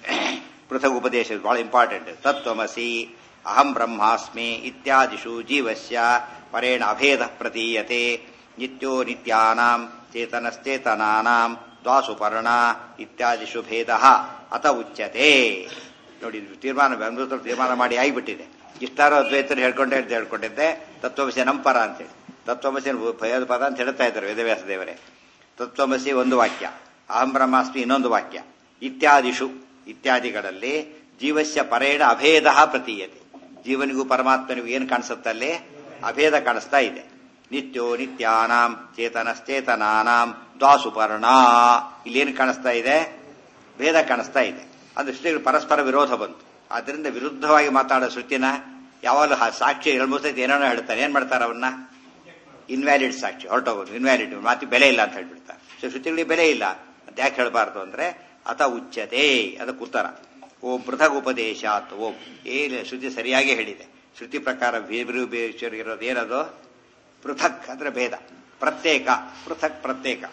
ಪೃಥಕ್ ಉಪದೇಶ ಬಹಳ ಇಂಪಾರ್ಟೆಂಟ್ ತತ್ವಮಸಿ ಅಹಂ ಬ್ರಹ್ಮಾಸ್ಮಿ ಇತ್ಯಾದಿಷು ಜೀವಸ್ಯ ಪರೇಣ ಅಭೇದ ಪ್ರತೀಯತೆ ನಿತ್ಯೋ ನಿತ್ಯಾನಾಂ ಚೇತನಶ್ಚೇತನಾನಾಂ ದ್ವಾಸುಪರ್ಣ ಇತ್ಯಾದಿಷು ಭೇದ ಅತ ಉಚ್ಯತೆ ನೋಡಿ ಇದು ತೀರ್ಮಾನ ಬೆಂಗಳೂರು ತೀರ್ಮಾನ ಮಾಡಿ ಆಗಿಬಿಟ್ಟಿದೆ ಇಷ್ಟಾರು ಅದ್ವೈತರು ಹೇಳ್ಕೊಂಡೆ ಹೇಳ್ತಾ ಹೇಳ್ಕೊಂಡಿದ್ದೆ ತತ್ವಮಸಿ ನಂಪರ ಅಂತೇಳಿ ತತ್ವಮಸಿ ಭಯದ ಪದ ಅಂತ ಹೇಳ್ತಾ ಇದ್ದಾರೆ ವೇದವ್ಯಾಸ ದೇವರೇ ತತ್ವಮಸಿ ಒಂದು ವಾಕ್ಯ ಅಹಂ ಬ್ರಹ್ಮಾಸ್ಮಿ ಇನ್ನೊಂದು ವಾಕ್ಯ ಇತ್ಯಾದಿಷು ಇತ್ಯಾದಿಗಳಲ್ಲಿ ಜೀವಸ್ಯ ಪರೇಣ ಅಭೇದ ಪ್ರತೀಯತೆ ಜೀವನಿಗೂ ಪರಮಾತ್ಮನಿಗೂ ಏನು ಕಾಣಿಸುತ್ತಲ್ಲಿ ಅಭೇದ ಕಾಣಿಸ್ತಾ ಇದೆ ನಿತ್ಯೋ ನಿತ್ಯಾನಾಂ ಚೇತನಶ್ಚೇತನಾನಾಂ ದ್ವಾಸುಪರ್ಣ ಇಲ್ಲೇನು ಕಾಣಿಸ್ತಾ ಇದೆ ಭೇದ ಕಾಣಿಸ್ತಾ ಇದೆ ಅಂದ್ರೆ ಶ್ರುತಿಗಳು ಪರಸ್ಪರ ವಿರೋಧ ಬಂತು ಆದ್ರಿಂದ ವಿರುದ್ಧವಾಗಿ ಮಾತಾಡೋ ಶ್ರುತಿನ ಯಾವಾಗಲೂ ಆ ಸಾಕ್ಷಿ ಹೇಳ್ಬೋದು ಏನೇನೋ ಹೇಳ್ತಾನೆ ಏನ್ ಮಾಡ್ತಾರೆ ಅವನ್ನ ಇನ್ವ್ಯಾಲಿಡ್ ಸಾಕ್ಷಿ ಹೊರಟೋಗೋದು ಇನ್ವ್ಯಾಲಿಡ್ ಮಾತಿ ಬೆಲೆ ಇಲ್ಲ ಅಂತ ಹೇಳ್ಬಿಡ್ತಾರೆ ಸೊ ಶ್ರುತಿಗಳಿಗೆ ಬೆಲೆ ಇಲ್ಲ ಅಂತ ಯಾಕೆ ಹೇಳಬಾರ್ದು ಅಂದ್ರೆ ಅತ ಉಚ್ಚತೆ ಅದಕ್ಕೆ ಉತ್ತರ ಓಂ ಪೃಥಕ್ ಉಪದೇಶಾತ್ ಓಂ ಏನು ಶ್ರುತಿ ಸರಿಯಾಗಿ ಹೇಳಿದೆ ಶ್ರುತಿ ಪ್ರಕಾರ ಬೇರು ಬೇರಿರೋದು ಏನದು ಪೃಥಕ್ ಅಂದ್ರೆ ಭೇದ ಪ್ರತ್ಯೇಕ ಪೃಥಕ್ ಪ್ರತ್ಯೇಕ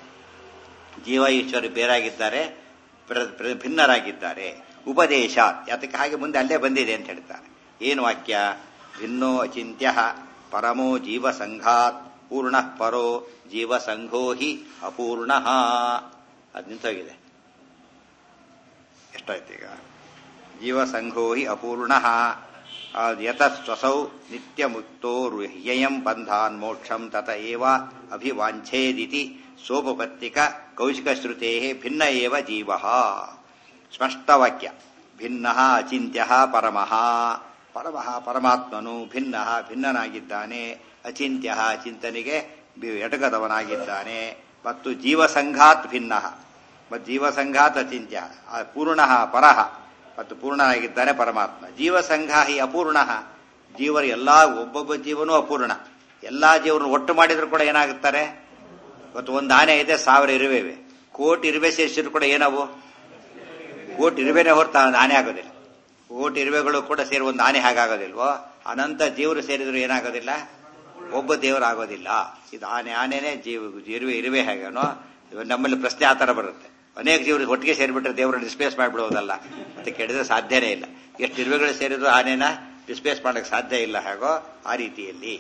ಜೀವ ಈಶ್ವರ ಬೇರಾಗಿದ್ದಾರೆ ಪ್ರ- ಪ್ರ- ಭಿನ್ನರಾಗಿದ್ದಾರೆ ಉಪದೇಶ ಅದಕ್ಕೆ ಹಾಗೆ ಮುಂದೆ ಅಲ್ಲೇ ಬಂದಿದೆ ಅಂತ ಹೇಳ್ತಾರೆ ಏನು ವಾಕ್ಯ ಭಿನ್ನೋ ಅಚಿಂತ್ಯ ಪರಮೋ ಜೀವ ಸಂಘಾತ್ ಪೂರ್ಣ ಪರೋ ಜೀವ ಸಂಘೋ ಹಿ ಅಪೂರ್ಣ ಅದು ನಿಂತೋಗಿದೆ ಎಷ್ಟಾಯ್ತು ಈಗ ಜೀವ ಸಂಘೋ ಹಿ ಅಪೂರ್ಣ ಯತ ಸ್ವಸೌ ನಿತ್ಯ ಮುಕ್ತೋ ಹ್ಯಯಂ ಬಂಧಾನ್ ಮೋಕ್ಷಂ ತತ ಏವ ಅಭಿವಾಂಛೇದಿತಿ ಸೋಪಪತ್ತಿಕ ಕೌಶಿಕ ಶ್ರುತೇ ಭಿನ್ನ ಏವ ಜೀವ ಸ್ಪಷ್ಟ ವಾಕ್ಯ ಭಿನ್ನ ಅಚಿಂತ್ಯ ಪರಮಃ ಪರಮಃ ಪರಮಾತ್ಮನು ಭಿನ್ನ ಭಿನ್ನನಾಗಿದ್ದಾನೆ ಅಚಿಂತ್ಯ ಚಿಂತನೆಗೆ ಬಿ- ಎಟಕದವನಾಗಿದ್ದಾನೆ ಮತ್ತು ಜೀವಸಂಘಾತ್ ಭಿನ್ನ ಮತ್ತು ಜೀವಸಂಘಾತ್ ಅಚಿಂತ್ಯ ಆ ಪೂರ್ಣ ಪರಹ ಮತ್ತು ಪೂರ್ಣನಾಗಿದ್ದಾನೆ ಪರಮಾತ್ಮ ಜೀವಸಂಘ ಹಿ ಅಪೂರ್ಣ ಜೀವರು ಎಲ್ಲಾ ಒಬ್ಬೊಬ್ಬ ಜೀವನೂ ಅಪೂರ್ಣ ಎಲ್ಲಾ ಜೀವನ ಒಟ್ಟು ಮಾಡಿದ್ರು ಕೂಡ ಏನಾಗುತ್ತಾರೆ ಇವತ್ತು ಒಂದು ಆನೆ ಇದೆ ಸಾವಿರ ಇರುವೆ ಇವೆ ಕೋಟಿ ಇರುವೆ ಸೇರಿಸಿದ್ರು ಕೂಡ ಏನವು ಕೋಟಿ ಇರುವೆನೇ ಹೊರತು ಆ ಆನೆ ಆಗೋದಿಲ್ಲ ಕೋಟಿ ಇರುವೆಗಳು ಕೂಡ ಸೇರಿ ಒಂದು ಆನೆ ಹಾಗಾಗೋದಿಲ್ವೋ ಅನಂತ ಜೀವರು ಸೇರಿದ್ರು ಏನಾಗೋದಿಲ್ಲ ಒಬ್ಬ ದೇವರು ಆಗೋದಿಲ್ಲ ಇದು ಆನೆ ಆನೆನೇ ಜೀವ ಇರುವೆ ಇರುವೆ ಹೇಗೇನೋ ಇವಾಗ ನಮ್ಮಲ್ಲಿ ಪ್ರಶ್ನೆ ಆ ಥರ ಬರುತ್ತೆ ಅನೇಕ ಜೀವರು ಒಟ್ಟಿಗೆ ಸೇರಿಬಿಟ್ರೆ ದೇವರನ್ನು ಡಿಸ್ಪ್ಲೇಸ್ ಮಾಡಿಬಿಡೋದಲ್ಲ ಅಂತ ಕೇಳಿದ್ರೆ ಸಾಧ್ಯನೇ ಇಲ್ಲ ಎಷ್ಟು ಇರುವೆಗಳು ಸೇರಿದ್ರು ಆನೆನ ಡಿಸ್ಪ್ಲೇಸ್ ಮಾಡೋಕ್ಕೆ ಸಾಧ್ಯ ಇಲ್ಲ ಹೇಗೋ ಆ ರೀತಿಯಲ್ಲಿ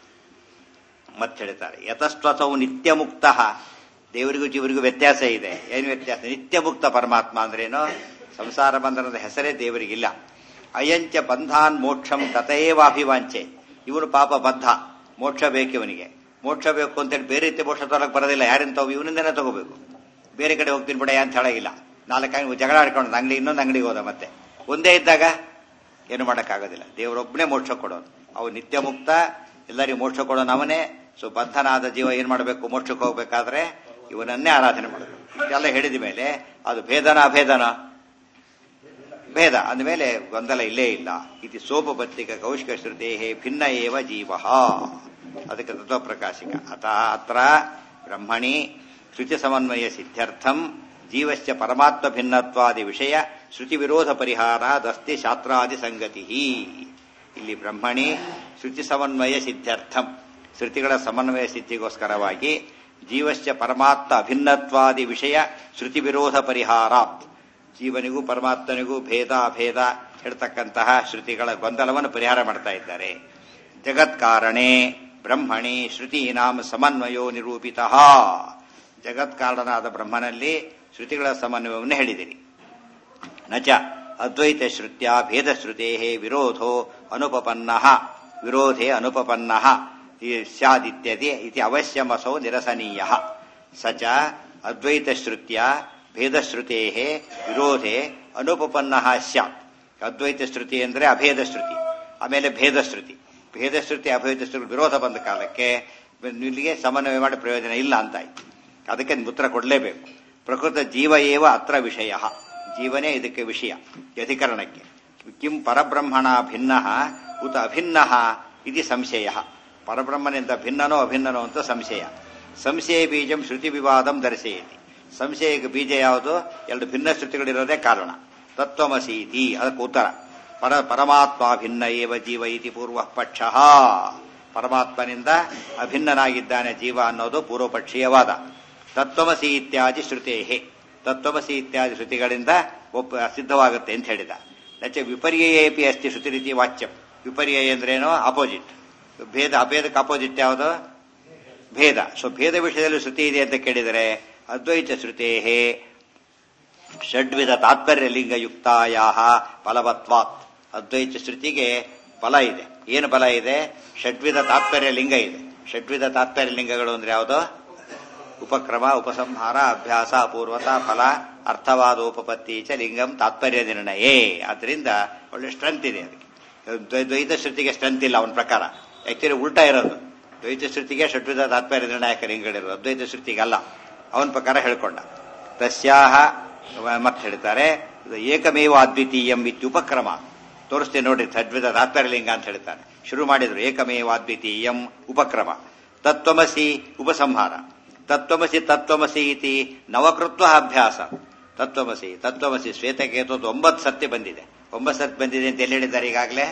ಮತ್ತೆ ಹೇಳ್ತಾರೆ ಯತಸ್ತ್ವಸೌ ನಿತ್ಯ ಮುಕ್ತ ದೇವರಿಗೂ ಜೀವರಿಗೂ ವ್ಯತ್ಯಾಸ ಇದೆ ಏನು ವ್ಯತ್ಯಾಸ ನಿತ್ಯ ಮುಕ್ತ ಪರಮಾತ್ಮ ಅಂದ್ರೇನು ಸಂಸಾರ ಬಂಧನದ ಹೆಸರೇ ದೇವರಿಗಿಲ್ಲ ಅಯಂಚ ಬಂಧಾನ್ ಮೋಕ್ಷಂ ತಥೇವ ಅಭಿವಾಂಚೆ ಇವನು ಪಾಪ ಬದ್ಧ ಮೋಕ್ಷ ಬೇಕು ಇವನಿಗೆ ಮೋಕ್ಷ ಬೇಕು ಅಂತೇಳಿ ಬೇರೆ ರೀತಿ ಮೋಕ್ಷ ತಗೊಳಕ್ ಬರೋದಿಲ್ಲ ಯಾರಿಂದ ತಗೋ ಇವನಿಂದನೇ ತಗೋಬೇಕು ಬೇರೆ ಕಡೆ ಹೋಗ್ತೀನಿ ಬಿಡ ಅಂತ ಹೇಳಾಗಿಲ್ಲ ನಾಲ್ಕು ಜಗಳ ಆಡ್ಕೊಂಡು ಅಂಗಡಿ ಇನ್ನೊಂದು ಅಂಗಡಿಗೆ ಹೋದ ಮತ್ತೆ ಒಂದೇ ಇದ್ದಾಗ ಏನು ಮಾಡೋಕ್ಕಾಗೋದಿಲ್ಲ ದೇವರೊಬ್ಬನೇ ಮೋಕ್ಷ ಕೊಡೋನು ಅವು ನಿತ್ಯ ಮುಕ್ತ ಎಲ್ಲರಿಗೂ ಮೋಕ್ಷ ಕೊಡೋನು ಅವನೇ ಸೊ ಬಂಧನಾದ ಜೀವ ಏನ್ ಮಾಡಬೇಕು ಮೋಕ್ಷಕ್ಕೆ ಹೋಗ್ಬೇಕಾದ್ರೆ ಇವನನ್ನೇ ಆರಾಧನೆ ಮಾಡಬೇಕು ಇಷ್ಟೆಲ್ಲ ಹೇಳಿದ ಮೇಲೆ ಅದು ಭೇದನ ಅಭೇದನ ಭೇದ ಅಂದಮೇಲೆ ಗೊಂದಲ ಇಲ್ಲೇ ಇಲ್ಲ ಇದು ಸೋಪಪತ್ರಿಕ ಕೌಶಿಕ ಶ್ರುತೆ ಭಿನ್ನ ಏವ ಜೀವ ಅದಕ್ಕೆ ತತ್ವಪ್ರಕಾಶಿಕ ಅತ ಅತ್ರ ಬ್ರಹ್ಮಣಿ ಶ್ರುತಿ ಸಮನ್ವಯ ಸಿದ್ಧ್ಯರ್ಥಂ ಜೀವಶ್ಚ ಪರಮಾತ್ಮ ಭಿನ್ನತ್ವಾದಿ ವಿಷಯ ಶ್ರುತಿ ವಿರೋಧ ಪರಿಹಾರಾದಸ್ತಿ ಶಾಸ್ತ್ರಾದಿ ಸಂಗತಿ ಇಲ್ಲಿ ಬ್ರಹ್ಮಣಿ ಶ್ರುತಿ ಸಮನ್ವಯ ಸಿದ್ಧ್ಯರ್ಥಂ ಶ್ರುತಿಗಳ ಸಮನ್ವಯ ಸಿದ್ಧಿಗೋಸ್ಕರವಾಗಿ ಜೀವಶ್ಚ ಪರಮಾತ್ಮ ಅಭಿನ್ನತ್ವಾದಿ ವಿಷಯ ಶ್ರುತಿ ವಿರೋಧ ಪರಿಹಾರಾತ್ ಜೀವನಿಗೂ ಪರಮಾತ್ಮನಿಗೂ ಭೇದ ಅಭೇದ ಹೇಳ್ತಕ್ಕಂತಹ ಶ್ರುತಿಗಳ ಗೊಂದಲವನ್ನು ಪರಿಹಾರ ಮಾಡ್ತಾ ಇದ್ದಾರೆ ಜಗತ್ಕಾರಣೆ ಬ್ರಹ್ಮಣಿ ಶ್ರುತೀನಾಂ ಸಮನ್ವಯೋ ನಿರೂಪಿತ ಜಗತ್ಕಾರಣನಾದ ಬ್ರಹ್ಮನಲ್ಲಿ ಶ್ರುತಿಗಳ ಸಮನ್ವಯವನ್ನು ಹೇಳಿದಿರಿ ನಚ ಅದ್ವೈತ ಶ್ರುತ್ಯ ಭೇದ ಶ್ರುತೆ ವಿರೋಧೋ ಅನುಪಪನ್ನ ವಿರೋಧೆ ಅನುಪಪನ್ನ ಸ್ಯಾದಿತ್ಯದಿ ಇತಿ ಅವಶ್ಯಮಸೋ ನಿರಸನೀಯ ಸ ಚ ಅದ್ವೈತ ಶ್ರುತ್ಯ ಭೇದಶ್ರುತೆ ವಿರೋಧೆ ಅನುಪಪನ್ನ ಸ್ಯಾತ್ ಅದ್ವೈತ ಶ್ರುತಿ ಅಂದ್ರೆ ಅಭೇದ ಶ್ರುತಿ ಆಮೇಲೆ ಭೇದ ಶ್ರುತಿ ಭೇದ ಶ್ರುತಿ ಅಭೇದ ಶ್ರುತಿ ವಿರೋಧ ಬಂದ ಕಾಲಕ್ಕೆ ಇಲ್ಲಿಗೆ ಸಮನ್ವಯ ಮಾಡಿ ಪ್ರಯೋಜನ ಇಲ್ಲ ಅಂತಾಯ್ತು ಅದಕ್ಕೆ ಉತ್ತರ ಕೊಡಲೇಬೇಕು ಪ್ರಕೃತ ಜೀವ ಏವ ಅತ್ರ ವಿಷಯ ಜೀವನೇ ಇದಕ್ಕೆ ವಿಷಯ ಅಧಿಕರಣಕ್ಕೆ ಕಿಂ ಪರಬ್ರಹ್ಮಣ ಭಿನ್ನ ಉತ ಅಭಿನ್ನ ಇದು ಸಂಶಯ ಪರಬ್ರಹ್ಮನಿಂದ ಭಿನ್ನನೋ ಅಭಿನ್ನನೋ ಅಂತ ಸಂಶಯ ಸಂಶಯ ಬೀಜಂ ಶ್ರುತಿ ವಿವಾದಂ ದರ್ಶಯತಿ ಸಂಶಯಕ್ಕೆ ಬೀಜ ಯಾವುದು ಎರಡು ಭಿನ್ನ ಶ್ರುತಿಗಳಿರೋದೇ ಕಾರಣ ತತ್ವಮಸೀತಿ ಅದಕ್ಕೆ ಉತ್ತರ ಪರ ಪರಮಾತ್ಮ ಭಿನ್ನ ಏವ ಜೀವ ಇತಿ ಪೂರ್ವ ಪಕ್ಷ ಪರಮಾತ್ಮನಿಂದ ಅಭಿನ್ನನಾಗಿದ್ದಾನೆ ಜೀವ ಅನ್ನೋದು ಪೂರ್ವಪಕ್ಷೀಯವಾದ ತತ್ವಮಸಿ ಇತ್ಯಾದಿ ಶ್ರುತೇಹೆ ತತ್ವಮಸಿ ಇತ್ಯಾದಿ ಶ್ರುತಿಗಳಿಂದ ಒಪ್ಪ ಸಿದ್ಧವಾಗುತ್ತೆ ಅಂತ ಹೇಳಿದ ನಚ ವಿಪರ್ಯಯೇಪಿ ಅಸ್ತಿ ಶ್ರುತಿ ರೀತಿ ವಾಚ್ಯಂ ವಿಪರ್ಯಯ ಅಂದ್ರೇನು ಅಪೋಸಿಟ್ ಭೇದ ಅಭೇದಕ್ಕೆ ಅಪೋಸಿಟ್ ಯಾವುದು ಭೇದ ಸೊ ಭೇದ ವಿಷಯದಲ್ಲಿ ಶ್ರುತಿ ಇದೆ ಅಂತ ಕೇಳಿದರೆ ಅದ್ವೈತ ಶ್ರುತೇ ಷಡ್ವಿಧ ತಾತ್ಪರ್ಯ ಲಿಂಗಯುಕ್ತಾಯ ಫಲವತ್ವಾತ್ ಅದ್ವೈತ ಶ್ರುತಿಗೆ ಫಲ ಇದೆ ಏನು ಫಲ ಇದೆ ಷಡ್ವಿಧ ತಾತ್ಪರ್ಯ ಲಿಂಗ ಇದೆ ಷಡ್ವಿಧ ತಾತ್ಪರ್ಯ ಲಿಂಗಗಳು ಅಂದ್ರೆ ಯಾವುದು ಉಪಕ್ರಮ ಉಪಸಂಹಾರ ಅಭ್ಯಾಸ ಅಪೂರ್ವತ ಫಲ ಅರ್ಥವಾದ ಉಪಪತ್ತಿ ಚ ಲಿಂಗಂ ತಾತ್ಪರ್ಯ ನಿರ್ಣಯೇ ಆದ್ರಿಂದ ಒಳ್ಳೆ ಸ್ಟ್ರೆಂತ್ ಇದೆ ಅದಕ್ಕೆ ದ್ವೈ- ದ್ವೈತ ಶ್ರುತಿಗೆ ಸ್ಟ್ರೆಂತ್ ಇಲ್ಲ ಅವನ ಪ್ರಕಾರ ಆಕ್ಚುಲಿ ಉಲ್ಟಾ ಇರೋದು ದ್ವೈತ ಶ್ರುತಿಗೆ ಷಡ್ವಿಧ ತಾತ್ಪರ್ಯ ನಿರ್ಣಾಯಕ ಲಿಂಗಗಳಿರೋದು ಅದ್ವೈತ ಶ್ರುತಿಗೆ ಅಲ್ಲ ಅವನ ಪ್ರಕಾರ ಹೇಳ್ಕೊಂಡ ತಸ್ಯಾಹ ಮತ್ತೆ ಹೇಳ್ತಾರೆ ಇದು ಏಕಮೇವ ಅದ್ವಿತೀಯಂ ಇತ್ಯುಪಕ್ರಮ ತೋರಿಸ್ತೇನೆ ನೋಡ್ರಿ ತದ್ವಿಧ ತಾತ್ಪರ್ಯ ಲಿಂಗ ಅಂತ ಹೇಳ್ತಾನೆ ಶುರು ಮಾಡಿದ್ರು ಏಕಮೇವ ಅದ್ವಿತೀಯಂ ಉಪಕ್ರಮ ತತ್ವಮಸಿ ಉಪಸಂಹಾರ ತತ್ವಮಸಿ ತತ್ವಮಸಿ ಇತಿ ನವಕೃತ್ವ ಅಭ್ಯಾಸ ತತ್ವಮಸಿ ತತ್ವಮಸಿ ಶ್ವೇತಕೇತು ಒಂಬತ್ತು ಸತ್ಯ ಬಂದಿದೆ ಒಂಬತ್ತು ಸತ್ಯ ಬಂದಿದೆ ಅಂತ ಎಲ್ಲಿ ಹೇಳಿದ್ದಾರೆ ಈಗಾಗಲೇ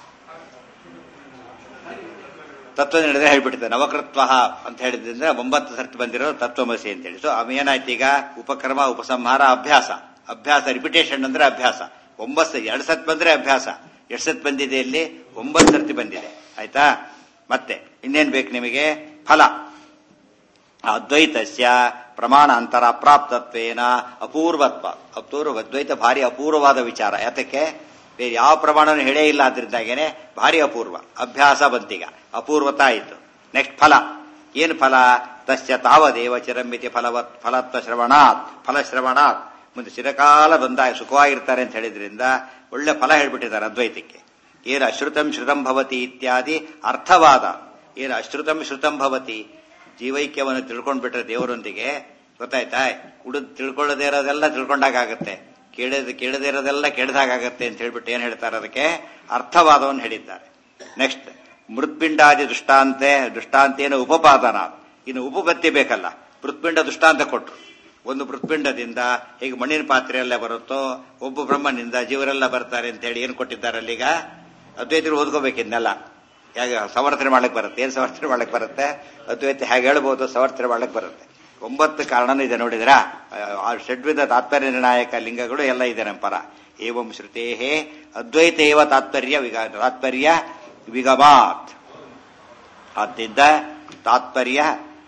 ತತ್ವ ಹೇಳಿದ್ರೆ ಹೇಳ್ಬಿಟ್ಟಿದೆ ನವಕೃತ್ವ ಅಂತ ಹೇಳಿದ್ರಿಂದ ಒಂಬತ್ತು ಸರ್ತಿ ಬಂದಿರೋ ತತ್ವಮಸಿ ಅಂತ ಹೇಳಿ ಸೊ ಏನಾಯ್ತು ಈಗ ಉಪಕ್ರಮ ಉಪಸಂಹಾರ ಅಭ್ಯಾಸ ಅಭ್ಯಾಸ ರಿಪಿಟೇಷನ್ ಅಂದ್ರೆ ಅಭ್ಯಾಸ ಒಂಬತ್ತು ಎರಡು ಸತ್ ಬಂದ್ರೆ ಅಭ್ಯಾಸ ಎರಡು ಸತ್ ಬಂದಿದೆ ಇಲ್ಲಿ ಒಂಬತ್ತು ಸರ್ತಿ ಬಂದಿದೆ ಆಯ್ತಾ ಮತ್ತೆ ಇನ್ನೇನ್ ಬೇಕು ನಿಮಗೆ ಫಲ ಅದ್ವೈತಸ್ಯ ಪ್ರಮಾಣ ಅಂತರ ಅಪ್ರಾಪ್ತತ್ವೇನ ಅಪೂರ್ವತ್ವ ಅಪೂರ್ವ ಅದ್ವೈತ ಭಾರಿ ಅಪೂರ್ವವಾದ ವಿಚಾರ ಯಾತಕ್ಕೆ ಬೇರೆ ಯಾವ ಪ್ರಮಾಣನೂ ಹೇಳೇ ಇಲ್ಲ ಆದ್ರಿಂದಾಗೇನೆ ಭಾರಿ ಅಪೂರ್ವ ಅಭ್ಯಾಸ ಬಂತೀಗ ಅಪೂರ್ವತ ಆಯಿತು ನೆಕ್ಸ್ಟ್ ಫಲ ಏನು ಫಲ ತಸ್ಯ ತಾವದೇವ ಚಿರಂಬಿತಿ ಫಲವತ್ ಫಲತ್ವ ಶ್ರವಣಾತ್ ಫಲಶ್ರವಣಾತ್ ಮುಂದೆ ಚಿರಕಾಲ ಬಂದ ಸುಖವಾಗಿರ್ತಾರೆ ಅಂತ ಹೇಳಿದ್ರಿಂದ ಒಳ್ಳೆ ಫಲ ಹೇಳ್ಬಿಟ್ಟಿದ್ದಾರೆ ಅದ್ವೈತಕ್ಕೆ ಏನು ಅಶ್ರುತಂ ಶ್ರುತಂ ಭವತಿ ಇತ್ಯಾದಿ ಅರ್ಥವಾದ ಏನು ಅಶ್ರುತಂ ಶ್ರುತಂ ಭವತಿ ಜೀವೈಕ್ಯವನ್ನು ತಿಳ್ಕೊಂಡ್ಬಿಟ್ರೆ ದೇವರೊಂದಿಗೆ ಗೊತ್ತಾಯ್ತಾ ಉಳಿದು ತಿಳ್ಕೊಳ್ಳದೇ ಇರೋದೆಲ್ಲ ತಿಳ್ಕೊಂಡಾಗತ್ತೆ ಕೇಳದ ಕೇಳದೇ ಇರೋದೆಲ್ಲ ಕೇಳಿದಾಗತ್ತೆ ಅಂತ ಹೇಳ್ಬಿಟ್ಟು ಏನ್ ಹೇಳ್ತಾರೆ ಅದಕ್ಕೆ ಅರ್ಥವಾದವನ್ನು ಹೇಳಿದ್ದಾರೆ ನೆಕ್ಸ್ಟ್ ಮೃತ್ಪಿಂಡಾದಿ ದೃಷ್ಟಾಂತೆ ದೃಷ್ಟಾಂತೇನ ಉಪಪಾದನ ಇನ್ನು ಉಪಪತ್ತಿ ಬೇಕಲ್ಲ ಮೃತ್ಪಿಂಡ ದೃಷ್ಟಾಂತ ಕೊಟ್ರು ಒಂದು ಮೃತ್ಪಿಂಡದಿಂದ ಹೇಗೆ ಮಣ್ಣಿನ ಪಾತ್ರೆಯೆಲ್ಲ ಬರುತ್ತೋ ಒಬ್ಬ ಬ್ರಹ್ಮನಿಂದ ಜೀವರೆಲ್ಲ ಬರ್ತಾರೆ ಅಂತ ಹೇಳಿ ಏನ್ ಕೊಟ್ಟಿದ್ದಾರೆ ಅಲ್ಲೀಗ ಅದ್ವೈತರು ಓದ್ಕೋಬೇಕಿದ್ನೆಲ್ಲ ಹೇಗೆ ಸಮರ್ಥನೆ ಮಾಡಕ್ ಬರುತ್ತೆ ಏನ್ ಸಮರ್ಥನೆ ಮಾಡಕ್ ಬರುತ್ತೆ ಅದ್ವೈತ ಹೇಗೆ ಹೇಳ್ಬೋದು ಸಮರ್ಥನೆ ಮಾಡಕ್ ಬರುತ್ತೆ ಒಂಬತ್ತು ಕಾರಣನೂ ಇದೆ ನೋಡಿದ್ರಾ ಆ ಷಡ್ವಿಧ ತಾತ್ಪರ್ಯ ನಿರ್ಣಾಯಕ ಲಿಂಗಗಳು ಎಲ್ಲ ಇದೆ ನಮ್ಮ ಪರ ಏವಂ ಶ್ರುತೇಹೇ ಅದ್ವೈತ ಏವ ತಾತ್ಪರ್ಯ ವಿಗ ತಾತ್ಪರ್ಯ ವಿಗಮಾತ್ ಆದ್ದರಿಂದ ತಾತ್ಪರ್ಯ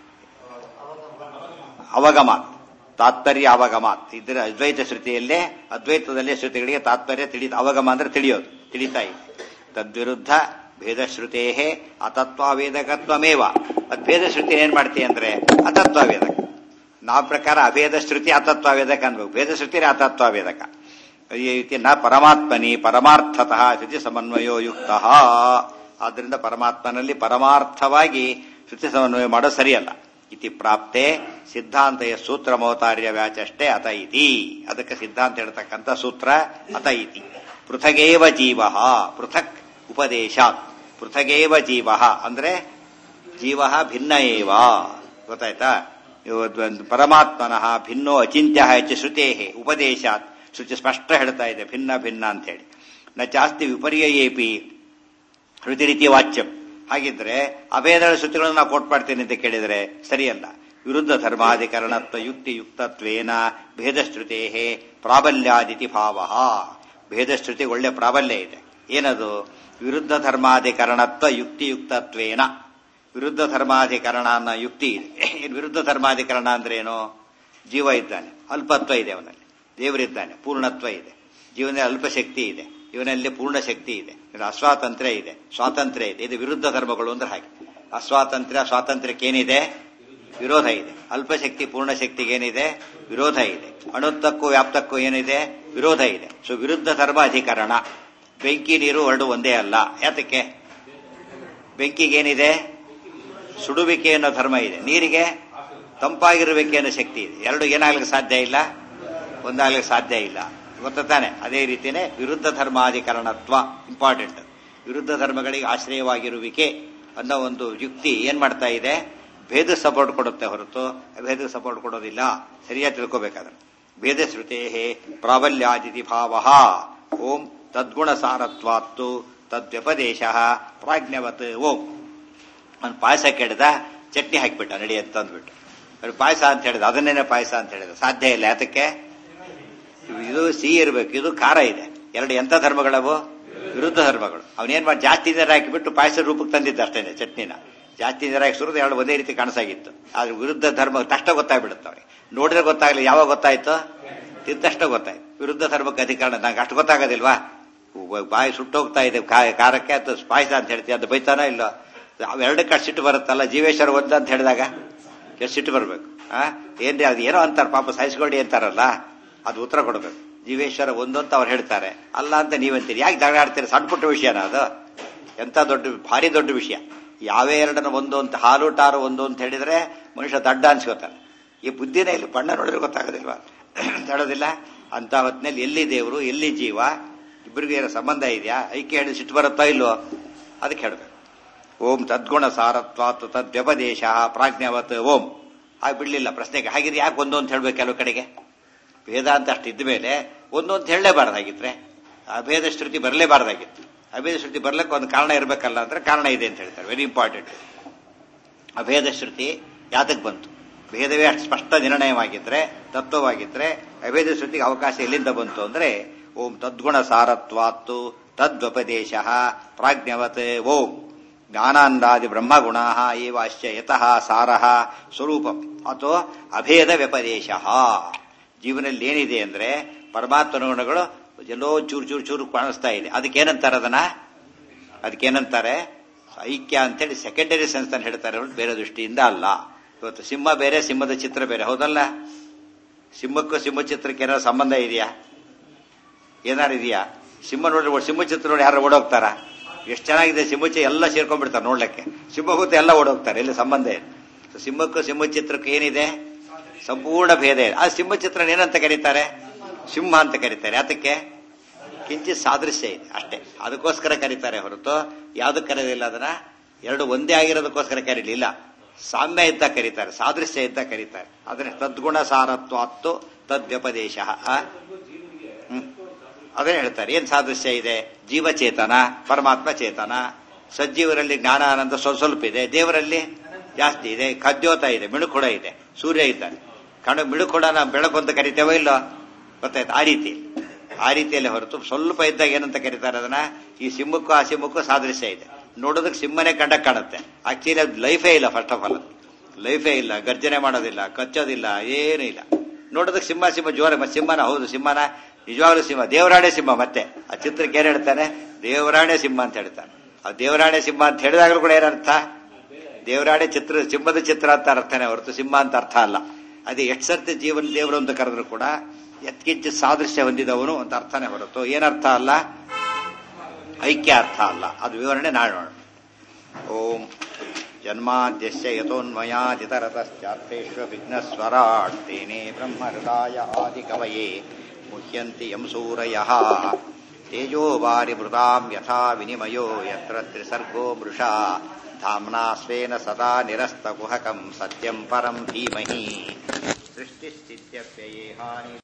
ಅವಗಮಾತ್ ತಾತ್ಪರ್ಯ ಅವಗಮಾತ್ ಇದ್ರ ಅದ್ವೈತ ಶ್ರುತಿಯಲ್ಲೇ ಅದ್ವೈತದಲ್ಲೇ ಶ್ರುತಿಗಳಿಗೆ ತಾತ್ಪರ್ಯ ತಿಳಿ ಅವಗಮ ಅಂದ್ರೆ ತಿಳಿಯೋದು ತಿಳಿತಾ ಇದೆ ತದ್ವಿರುದ್ಧ ಭೇದ ಶ್ರುತೇ ಅತತ್ವಾವೇದಕತ್ವಮೇವ ಅದ್ ಭೇದ ಶ್ರುತಿ ಏನ್ ಮಾಡ್ತೀವಿ ಅಂದ್ರೆ ಅತತ್ವಾವೇದಕ ನಾವು ಪ್ರಕಾರ ಅಭೇದ ಶ್ರುತಿ ಅತತ್ವಾವೇದಕ ಅನ್ಬೇಕು ಭೇದ ಶ್ರುತಿ ಅತತ್ವಾವೇದಕ ಈ ರೀತಿ ನ ಪರಮಾತ್ಮನಿ ಪರಮಾರ್ಥತಃ ಶ್ರುತಿ ಸಮನ್ವಯೋ ಯುಕ್ತ ಆದ್ರಿಂದ ಪರಮಾತ್ಮನಲ್ಲಿ ಪರಮಾರ್ಥವಾಗಿ ಶ್ರುತಿ ಸಮನ್ವಯ ಮಾಡೋದು ಸರಿಯಲ್ಲ ಇತಿ ಪ್ರಾಪ್ತೆ ಸಿದ್ಧಾಂತಯ ಸೂತ್ರ ಮೋತಾರ್ಯ ವ್ಯಾಚಷ್ಟೇ ಅತ ಇತಿ ಅದಕ್ಕೆ ಸಿದ್ಧಾಂತ ಹೇಳ್ತಕ್ಕಂಥ ಸೂತ್ರ ಅತ ಇತಿ ಪೃಥಗೇವ ಜೀವ ಪೃಥಕ್ ಉಪದೇಶಾತ್ ಪೃಥಗೇವ ಜೀವ ಅಂದ್ರೆ ಜೀವ ಭಿನ್ನ ಏವ ಗೊತ್ತಾಯ್ತಾ ಪರಮಾತ್ಮನಃ ಭಿನ್ನೋ ಅಚಿಂತ್ಯ ಹೆಚ್ಚು ಶ್ರುತೇ ಉಪದೇಶಾತ್ ಶ್ರುತಿ ಸ್ಪಷ್ಟ ಹೇಳ್ತಾ ಇದೆ ಭಿನ್ನ ಭಿನ್ನ ಅಂತ ಹೇಳಿ ನ ಜಾಸ್ತಿ ವಿಪರ್ಯಯೇಪಿ ಶ್ರುತಿ ರೀತಿ ವಾಚ್ಯಂ ಹಾಗಿದ್ರೆ ಅಭೇದಳ ಶ್ರುತಿಗಳನ್ನು ನಾವು ಕೋಟ್ ಮಾಡ್ತೇನೆ ಅಂತ ಕೇಳಿದರೆ ಸರಿಯಲ್ಲ ವಿರುದ್ಧ ಧರ್ಮಾಧಿಕರಣತ್ವ ಯುಕ್ತಿ ಯುಕ್ತತ್ವೇನ ಭೇದಶ್ರುತೇ ಪ್ರಾಬಲ್ಯಾದಿತಿ ಭಾವ ಭೇದಶ್ರುತಿ ಒಳ್ಳೆ ಪ್ರಾಬಲ್ಯ ಇದೆ ಏನದು ವಿರುದ್ಧ ಧರ್ಮಾಧಿಕರಣತ್ವ ಯುಕ್ತಿ ಯುಕ್ತತ್ವೇನ ವಿರುದ್ಧ ಧರ್ಮಾಧಿಕರಣ ಅನ್ನೋ ಯುಕ್ತಿ ಇದೆ ಏನು ವಿರುದ್ಧ ಧರ್ಮಾಧಿಕರಣ ಅಂದ್ರೆ ಏನು ಜೀವ ಇದ್ದಾನೆ ಅಲ್ಪತ್ವ ಇದೆ ಅವನಲ್ಲಿ ದೇವರಿದ್ದಾನೆ ಪೂರ್ಣತ್ವ ಇದೆ ಜೀವನದಲ್ಲಿ ಅಲ್ಪ ಶಕ್ತಿ ಇದೆ ಇವನಲ್ಲಿ ಪೂರ್ಣ ಶಕ್ತಿ ಇದೆ ಅಸ್ವಾತಂತ್ರ್ಯ ಇದೆ ಸ್ವಾತಂತ್ರ್ಯ ಇದೆ ಇದು ವಿರುದ್ಧ ಧರ್ಮಗಳು ಅಂದ್ರೆ ಹಾಗೆ ಅಸ್ವಾತಂತ್ರ್ಯ ಸ್ವಾತಂತ್ರ್ಯಕ್ಕೆ ಏನಿದೆ ವಿರೋಧ ಇದೆ ಅಲ್ಪಶಕ್ತಿ ಪೂರ್ಣ ಶಕ್ತಿಗೆ ಏನಿದೆ ವಿರೋಧ ಇದೆ ಅಣುತ್ತಕ್ಕೂ ವ್ಯಾಪ್ತಕ್ಕೂ ಏನಿದೆ ವಿರೋಧ ಇದೆ ಸೊ ವಿರುದ್ಧ ಧರ್ಮ ಅಧಿಕರಣ ಬೆಂಕಿ ನೀರು ಎರಡು ಒಂದೇ ಅಲ್ಲ ಯಾತಕ್ಕೆ ಬೆಂಕಿಗೇನಿದೆ ಸುಡುವಿಕೆ ಅನ್ನೋ ಧರ್ಮ ಇದೆ ನೀರಿಗೆ ತಂಪಾಗಿರಬೇಕೆ ಅನ್ನೋ ಶಕ್ತಿ ಇದೆ ಎರಡು ಏನಾಗ್ಲಿಕ್ಕೆ ಸಾಧ್ಯ ಇಲ್ಲ ಒಂದಾಗ್ಲಿಕ್ಕೆ ಸಾಧ್ಯ ಇಲ್ಲ ಗೊತ್ತ ತಾನೆ ಅದೇ ರೀತಿಯೇ ವಿರುದ್ಧ ಧರ್ಮಾಧಿಕರಣತ್ವ ಇಂಪಾರ್ಟೆಂಟ್ ವಿರುದ್ಧ ಧರ್ಮಗಳಿಗೆ ಆಶ್ರಯವಾಗಿರುವಿಕೆ ಅನ್ನೋ ಒಂದು ಯುಕ್ತಿ ಏನ್ ಮಾಡ್ತಾ ಇದೆ ಭೇದ ಸಪೋರ್ಟ್ ಕೊಡುತ್ತೆ ಹೊರತು ಭೇದ ಸಪೋರ್ಟ್ ಕೊಡೋದಿಲ್ಲ ಸರಿಯಾಗಿ ತಿಳ್ಕೋಬೇಕಾದ್ರೆ ಭೇದ ಶ್ರುತೇ ಪ್ರಾಬಲ್ಯಾದಿತಿ ಭಾವ ಓಂ ತದ್ಗುಣ ಸಾರತ್ವಾತ್ತು ತದ್ವ್ಯಪದೇಶ ಪ್ರಾಜ್ಞವತ್ ಓಂ ಒಂದು ಪಾಯಸ ಕೆಡದ ಚಟ್ನಿ ಹಾಕಿಬಿಟ್ಟ ನಡಿ ಅಂತ ಅಂದ್ಬಿಟ್ಟು ಅವ್ರು ಪಾಯಸ ಅಂತ ಹೇಳಿದ ಅದನ್ನೇನೆ ಪಾಯಸ ಅಂತ ಹೇಳಿದ ಸಾಧ್ಯ ಇಲ್ಲ ಯಾತಕ್ಕೆ ಇದು ಸಿಹಿ ಇರಬೇಕು ಇದು ಖಾರ ಇದೆ ಎರಡು ಎಂಥ ಧರ್ಮಗಳವು ವಿರುದ್ಧ ಧರ್ಮಗಳು ಅವನೇನ್ ಮಾಡಿ ಜಾಸ್ತಿ ನೀರು ಹಾಕಿಬಿಟ್ಟು ಪಾಯಸ ರೂಪಕ್ಕೆ ತಂದಿದ್ದ ಅಷ್ಟೇನೆ ಚಟ್ನಿನ ಜಾಸ್ತಿ ನೀರು ಹಾಕಿ ಸುರಿದು ಎರಡು ಒಂದೇ ರೀತಿ ಕಾಣಿಸಾಗಿತ್ತು ಆದ್ರೆ ವಿರುದ್ಧ ಧರ್ಮ ತಕ್ಷಣ ಗೊತ್ತಾಗ್ಬಿಡುತ್ತೆ ಅವ್ರಿಗೆ ನೋಡಿದ್ರೆ ಗೊತ್ತಾಗ್ಲಿ ಯಾವಾಗ ಗೊತ್ತಾಯ್ತು ತಿಂತಷ್ಟ ಗೊತ್ತಾಯ್ತು ವಿರುದ್ಧ ಧರ್ಮಕ್ಕೆ ಅಧಿಕರಣ ನಂಗೆ ಅಷ್ಟು ಗೊತ್ತಾಗೋದಿಲ್ವಾ ಬಾಯಿ ಸುಟ್ಟೋಗ್ತಾ ಇದೆ ಖಾರಕ್ಕೆ ಅದು ಪಾಯಸ ಅಂತ ಹೇಳ್ತೀವಿ ಅದು ಬೈತಾನ ಇಲ್ಲ ಅವೆರಡಕ್ಕೆ ಅಷ್ಟು ಸಿಟ್ಟು ಬರುತ್ತಲ್ಲ ಜೀವೇಶ್ವರ ಒಂದ ಅಂತ ಹೇಳಿದಾಗ ಎಷ್ಟು ಸಿಟ್ಟು ಬರಬೇಕು ಆ ಏನ್ರಿ ಅದು ಏನೋ ಅಂತಾರೆ ಪಾಪ ಸಾಯಿಸ್ಕೊಳ್ಳಿ ಅಂತಾರಲ್ಲ ಅದು ಉತ್ತರ ಕೊಡಬೇಕು ಜೀವೇಶ್ವರ ಒಂದು ಅಂತ ಅವ್ರು ಹೇಳ್ತಾರೆ ಅಲ್ಲ ಅಂತ ನೀವಂತೀರಿ ಯಾಕೆ ಜಗಳ ಆಡ್ತೀರಿ ಸಣ್ಣ ಪುಟ್ಟ ವಿಷಯನ ಅದು ಎಂತ ದೊಡ್ಡ ಭಾರಿ ದೊಡ್ಡ ವಿಷಯ ಯಾವೇ ಎರಡನ್ನ ಒಂದು ಅಂತ ಹಾಲು ಟಾರು ಒಂದು ಅಂತ ಹೇಳಿದ್ರೆ ಮನುಷ್ಯ ದಡ್ಡ ಅನ್ಸ್ಕೋತಾನೆ ಈ ಬುದ್ಧಿನೇ ಇಲ್ಲಿ ಬಣ್ಣ ನೋಡಿದ್ರೆ ಗೊತ್ತಾಗೋದಿಲ್ವಾ ಹೇಳೋದಿಲ್ಲ ಅಂತ ಹೊತ್ತಿನಲ್ಲಿ ಎಲ್ಲಿ ದೇವರು ಎಲ್ಲಿ ಜೀವ ಇಬ್ಬರಿಗೂ ಏನೋ ಸಂಬಂಧ ಇದೆಯಾ ಐಕ್ಯ ಹೇಳಿ ಸಿಟ್ಟು ಬರುತ್ತಾ ಇಲ್ವೋ ಅದಕ್ಕೆ ಹೇಳ್ಬೇಕು ಓಂ ತದ್ಗುಣ ಸಾರತ್ವಾತ್ ತದ್ವ್ಯಪದೇಶ ಪ್ರಾಜ್ಞವತ್ ಓಂ ಹಾಗೆ ಬಿಡ್ಲಿಲ್ಲ ಪ್ರಶ್ನೆಗೆ ಹಾಗಿದ್ರೆ ಯಾಕೆ ಒಂದು ಅಂತ ಹೇಳ್ಬೇಕು ಕೆಲವು ಕಡೆಗೆ ಭೇದ ಅಂತ ಅಷ್ಟು ಇದ್ದ ಮೇಲೆ ಒಂದು ಅಂತ ಹೇಳಲೇಬಾರ್ದಾಗಿದ್ರೆ ಅಭೇದ ಶ್ರುತಿ ಬರಲೇಬಾರ್ದಾಗಿತ್ತು ಅಭೇದ ಶ್ರುತಿ ಬರ್ಲಿಕ್ಕೆ ಒಂದು ಕಾರಣ ಇರಬೇಕಲ್ಲ ಅಂದ್ರೆ ಕಾರಣ ಇದೆ ಅಂತ ಹೇಳ್ತಾರೆ ವೆರಿ ಇಂಪಾರ್ಟೆಂಟ್ ಅಭೇದ ಶ್ರುತಿ ಯಾತಕ್ಕೆ ಬಂತು ಭೇದವೇ ಅಷ್ಟು ಸ್ಪಷ್ಟ ನಿರ್ಣಯವಾಗಿದ್ರೆ ತತ್ವವಾಗಿದ್ರೆ ಅಭೇದ ಶ್ರುತಿಗೆ ಅವಕಾಶ ಎಲ್ಲಿಂದ ಬಂತು ಅಂದ್ರೆ ಓಂ ತದ್ಗುಣ ಸಾರತ್ವಾತ್ತು ತದ್ವಪದೇಶ ಪ್ರಾಜ್ಞವತ್ ಓಂ ಜ್ಞಾನಾಂದಾದಿ ಬ್ರಹ್ಮಗುಣ ಏವ ಅಶ್ಚ ಯತಃ ಸಾರಃ ಸ್ವರೂಪಂ ಅಥವಾ ಅಭೇದ ವ್ಯಪದೇಶ ಜೀವನದಲ್ಲಿ ಏನಿದೆ ಅಂದ್ರೆ ಪರಮಾತ್ಮನ ಗುಣಗಳು ಎಲ್ಲೋ ಚೂರು ಚೂರು ಚೂರು ಕಾಣಿಸ್ತಾ ಇದೆ ಅದಕ್ಕೇನಂತಾರೆ ಅದನ್ನ ಅದಕ್ಕೇನಂತಾರೆ ಐಕ್ಯ ಅಂತೇಳಿ ಸೆಕೆಂಡರಿ ಸೆನ್ಸ್ ಅಂತ ಹೇಳ್ತಾರೆ ಬೇರೆ ದೃಷ್ಟಿಯಿಂದ ಅಲ್ಲ ಇವತ್ತು ಸಿಂಹ ಬೇರೆ ಸಿಂಹದ ಚಿತ್ರ ಬೇರೆ ಹೌದಲ್ಲ ಸಿಂಹಕ್ಕೂ ಸಿಂಹ ಚಿತ್ರಕ್ಕೆ ಏನಾದ್ರು ಸಂಬಂಧ ಇದೆಯಾ ಏನಾರು ಇದೆಯಾ ಸಿಂಹ ನೋಡಿ ಸಿಂಹ ಚಿತ್ರ ನೋಡಿ ಯಾರು ಓಡೋಗ್ತಾರ ಎಷ್ಟು ಚೆನ್ನಾಗಿದೆ ಸಿಂಹ ಚಿ ಎಲ್ಲ ಸೇರ್ಕೊಂಡ್ಬಿಡ್ತಾರೆ ನೋಡ್ಲಿಕ್ಕೆ ಸಿಂಹ ಕೂತು ಎಲ್ಲ ಓಡೋಗ್ತಾರೆ ಎಲ್ಲಿ ಸಂಬಂಧ ಇದೆ So, ಸಿಂಹಕ್ಕೂ ಸಿಂಹ ಚಿತ್ರಕ್ಕೂ ಏನಿದೆ ಸಂಪೂರ್ಣ ಭೇದ ಇದೆ ಆ ಸಿಂಹ ಚಿತ್ರ ಏನಂತ ಕರೀತಾರೆ ಸಿಂಹ ಅಂತ ಕರೀತಾರೆ ಯಾತಕ್ಕೆ ಕಿಂಚಿತ್ ಸಾದೃಶ್ಯ ಇದೆ ಅಷ್ಟೇ ಅದಕ್ಕೋಸ್ಕರ ಕರೀತಾರೆ ಹೊರತು ಯಾವ್ದಕ್ಕೆ ಕರೆಯೋದಿಲ್ಲ ಅದನ್ನ ಎರಡು ಒಂದೇ ಆಗಿರೋದಕ್ಕೋಸ್ಕರ ಕರೀಲಿಲ್ಲ ಸಾಮ್ಯ ಇದ್ದ ಕರೀತಾರೆ ಸಾದೃಶ್ಯ ಇದ್ದ ಕರೀತಾರೆ ಅದನ್ನ ತದ್ಗುಣ ಸಾರತ್ವಾತ್ತು ತದ್ವ್ಯಪದೇಶ ಹ್ಮ್ ಅದೇ ಹೇಳ್ತಾರೆ ಏನ್ ಸಾದೃಶ್ಯ ಇದೆ ಜೀವಚೇತನ ಪರಮಾತ್ಮ ಚೇತನ ಸಜ್ಜೀವರಲ್ಲಿ ಜ್ಞಾನ ಆನಂದ ಸ್ವಲ್ಪ ಸ್ವಲ್ಪ ಇದೆ ದೇವರಲ್ಲಿ ಜಾಸ್ತಿ ಇದೆ ಖದ್ಯೋತ ಇದೆ ಮಿಣುಕುಡ ಇದೆ ಸೂರ್ಯ ಇದ್ದಾನೆ ಕಣ ಮಿಣುಕುಡನ ಬೆಳಕು ಅಂತ ಕರಿತೇವೋ ಇಲ್ಲೋ ಗೊತ್ತಾಯ್ತು ಆ ರೀತಿ ಆ ರೀತಿಯಲ್ಲಿ ಹೊರತು ಸ್ವಲ್ಪ ಇದ್ದಾಗ ಏನಂತ ಕರೀತಾರೆ ಅದನ್ನ ಈ ಸಿಂಹಕ್ಕೂ ಆ ಸಿಂಹಕ್ಕೂ ಸಾದೃಶ್ಯ ಇದೆ ನೋಡೋದಕ್ಕೆ ಸಿಂಹನೇ ಕಂಡ ಕಾಣುತ್ತೆ ಆಕ್ಚುಲಿ ಅದು ಲೈಫೇ ಇಲ್ಲ ಫಸ್ಟ್ ಆಫ್ ಆಲ್ ಲೈಫೇ ಇಲ್ಲ ಗರ್ಜನೆ ಮಾಡೋದಿಲ್ಲ ಕಚ್ಚೋದಿಲ್ಲ ಏನೂ ಇಲ್ಲ ನೋಡೋದಕ್ಕೆ ಸಿಂಹ ಸಿಂಹ ಜೋರ ಮತ್ತೆ ಸಿಂಹನ ಹೌದು ಸಿಂಹನ ನಿಜವಾಗ್ಲೂ ಸಿಂಹ ದೇವರಾಣೆ ಸಿಂಹ ಮತ್ತೆ ಆ ಚಿತ್ರಕ್ಕೆ ಏನ್ ಹೇಳ್ತಾನೆ ದೇವರಾಣೆ ಸಿಂಹ ಅಂತ ಹೇಳ್ತಾನೆ ಆ ದೇವರಾಣೆ ಸಿಂಹ ಅಂತ ಹೇಳಿದಾಗಲೂ ಕೂಡ ಏನರ್ಥ ದೇವರಾಣೆ ಚಿತ್ರ ಸಿಂಹದ ಚಿತ್ರ ಅಂತ ಅರ್ಥನೇ ಹೊರತು ಸಿಂಹ ಅಂತ ಅರ್ಥ ಅಲ್ಲ ಅದೇ ಎಷ್ಟು ಸರ್ತಿ ಜೀವನ ದೇವರು ಅಂತ ಕರೆದ್ರು ಕೂಡ ಎತ್ಕಿಂಚ ಸಾದೃಶ್ಯ ಹೊಂದಿದವನು ಅಂತ ಅರ್ಥನೇ ಹೊರತು ಏನರ್ಥ ಅಲ್ಲ ಐಕ್ಯ ಅರ್ಥ ಅಲ್ಲ ಅದು ವಿವರಣೆ ನಾಳೆ ನೋಡೋಣ ಓಂ ಜನ್ಮಾದ್ಯಸ್ಯ ಯತೋನ್ಮಯಾದಿತರತಶ್ಚಾರ್ಥೇಶ್ವ ವಿಘ್ನಸ್ವರಾಟ್ ತೇನೇ ಬ್ರಹ್ಮಹೃದಾಯ ಆದಿಕವಯೇ ಮುಹ್ಯಂತಿ ಯಂ ಸೂರಯಃ ತೇಜೋ ವಾರಿಮೃತಾಂ ಯಥಾ ವಿನಿಮಯೋ ಯತ್ರ ತ್ರಿಸರ್ಗೋ ಮೃಷಾ ಧಾಮ್ನಾ ಸ್ವೇನ ಸದಾ ನಿರಸ್ತಕುಹಕಂ ಸತ್ಯಂ ಪರಂ ಧೀಮಹಿ ಸೃಷ್ಟಿಸ್ಥಿತ್ಯಪ್ಯಯೇ ಹಾನಿ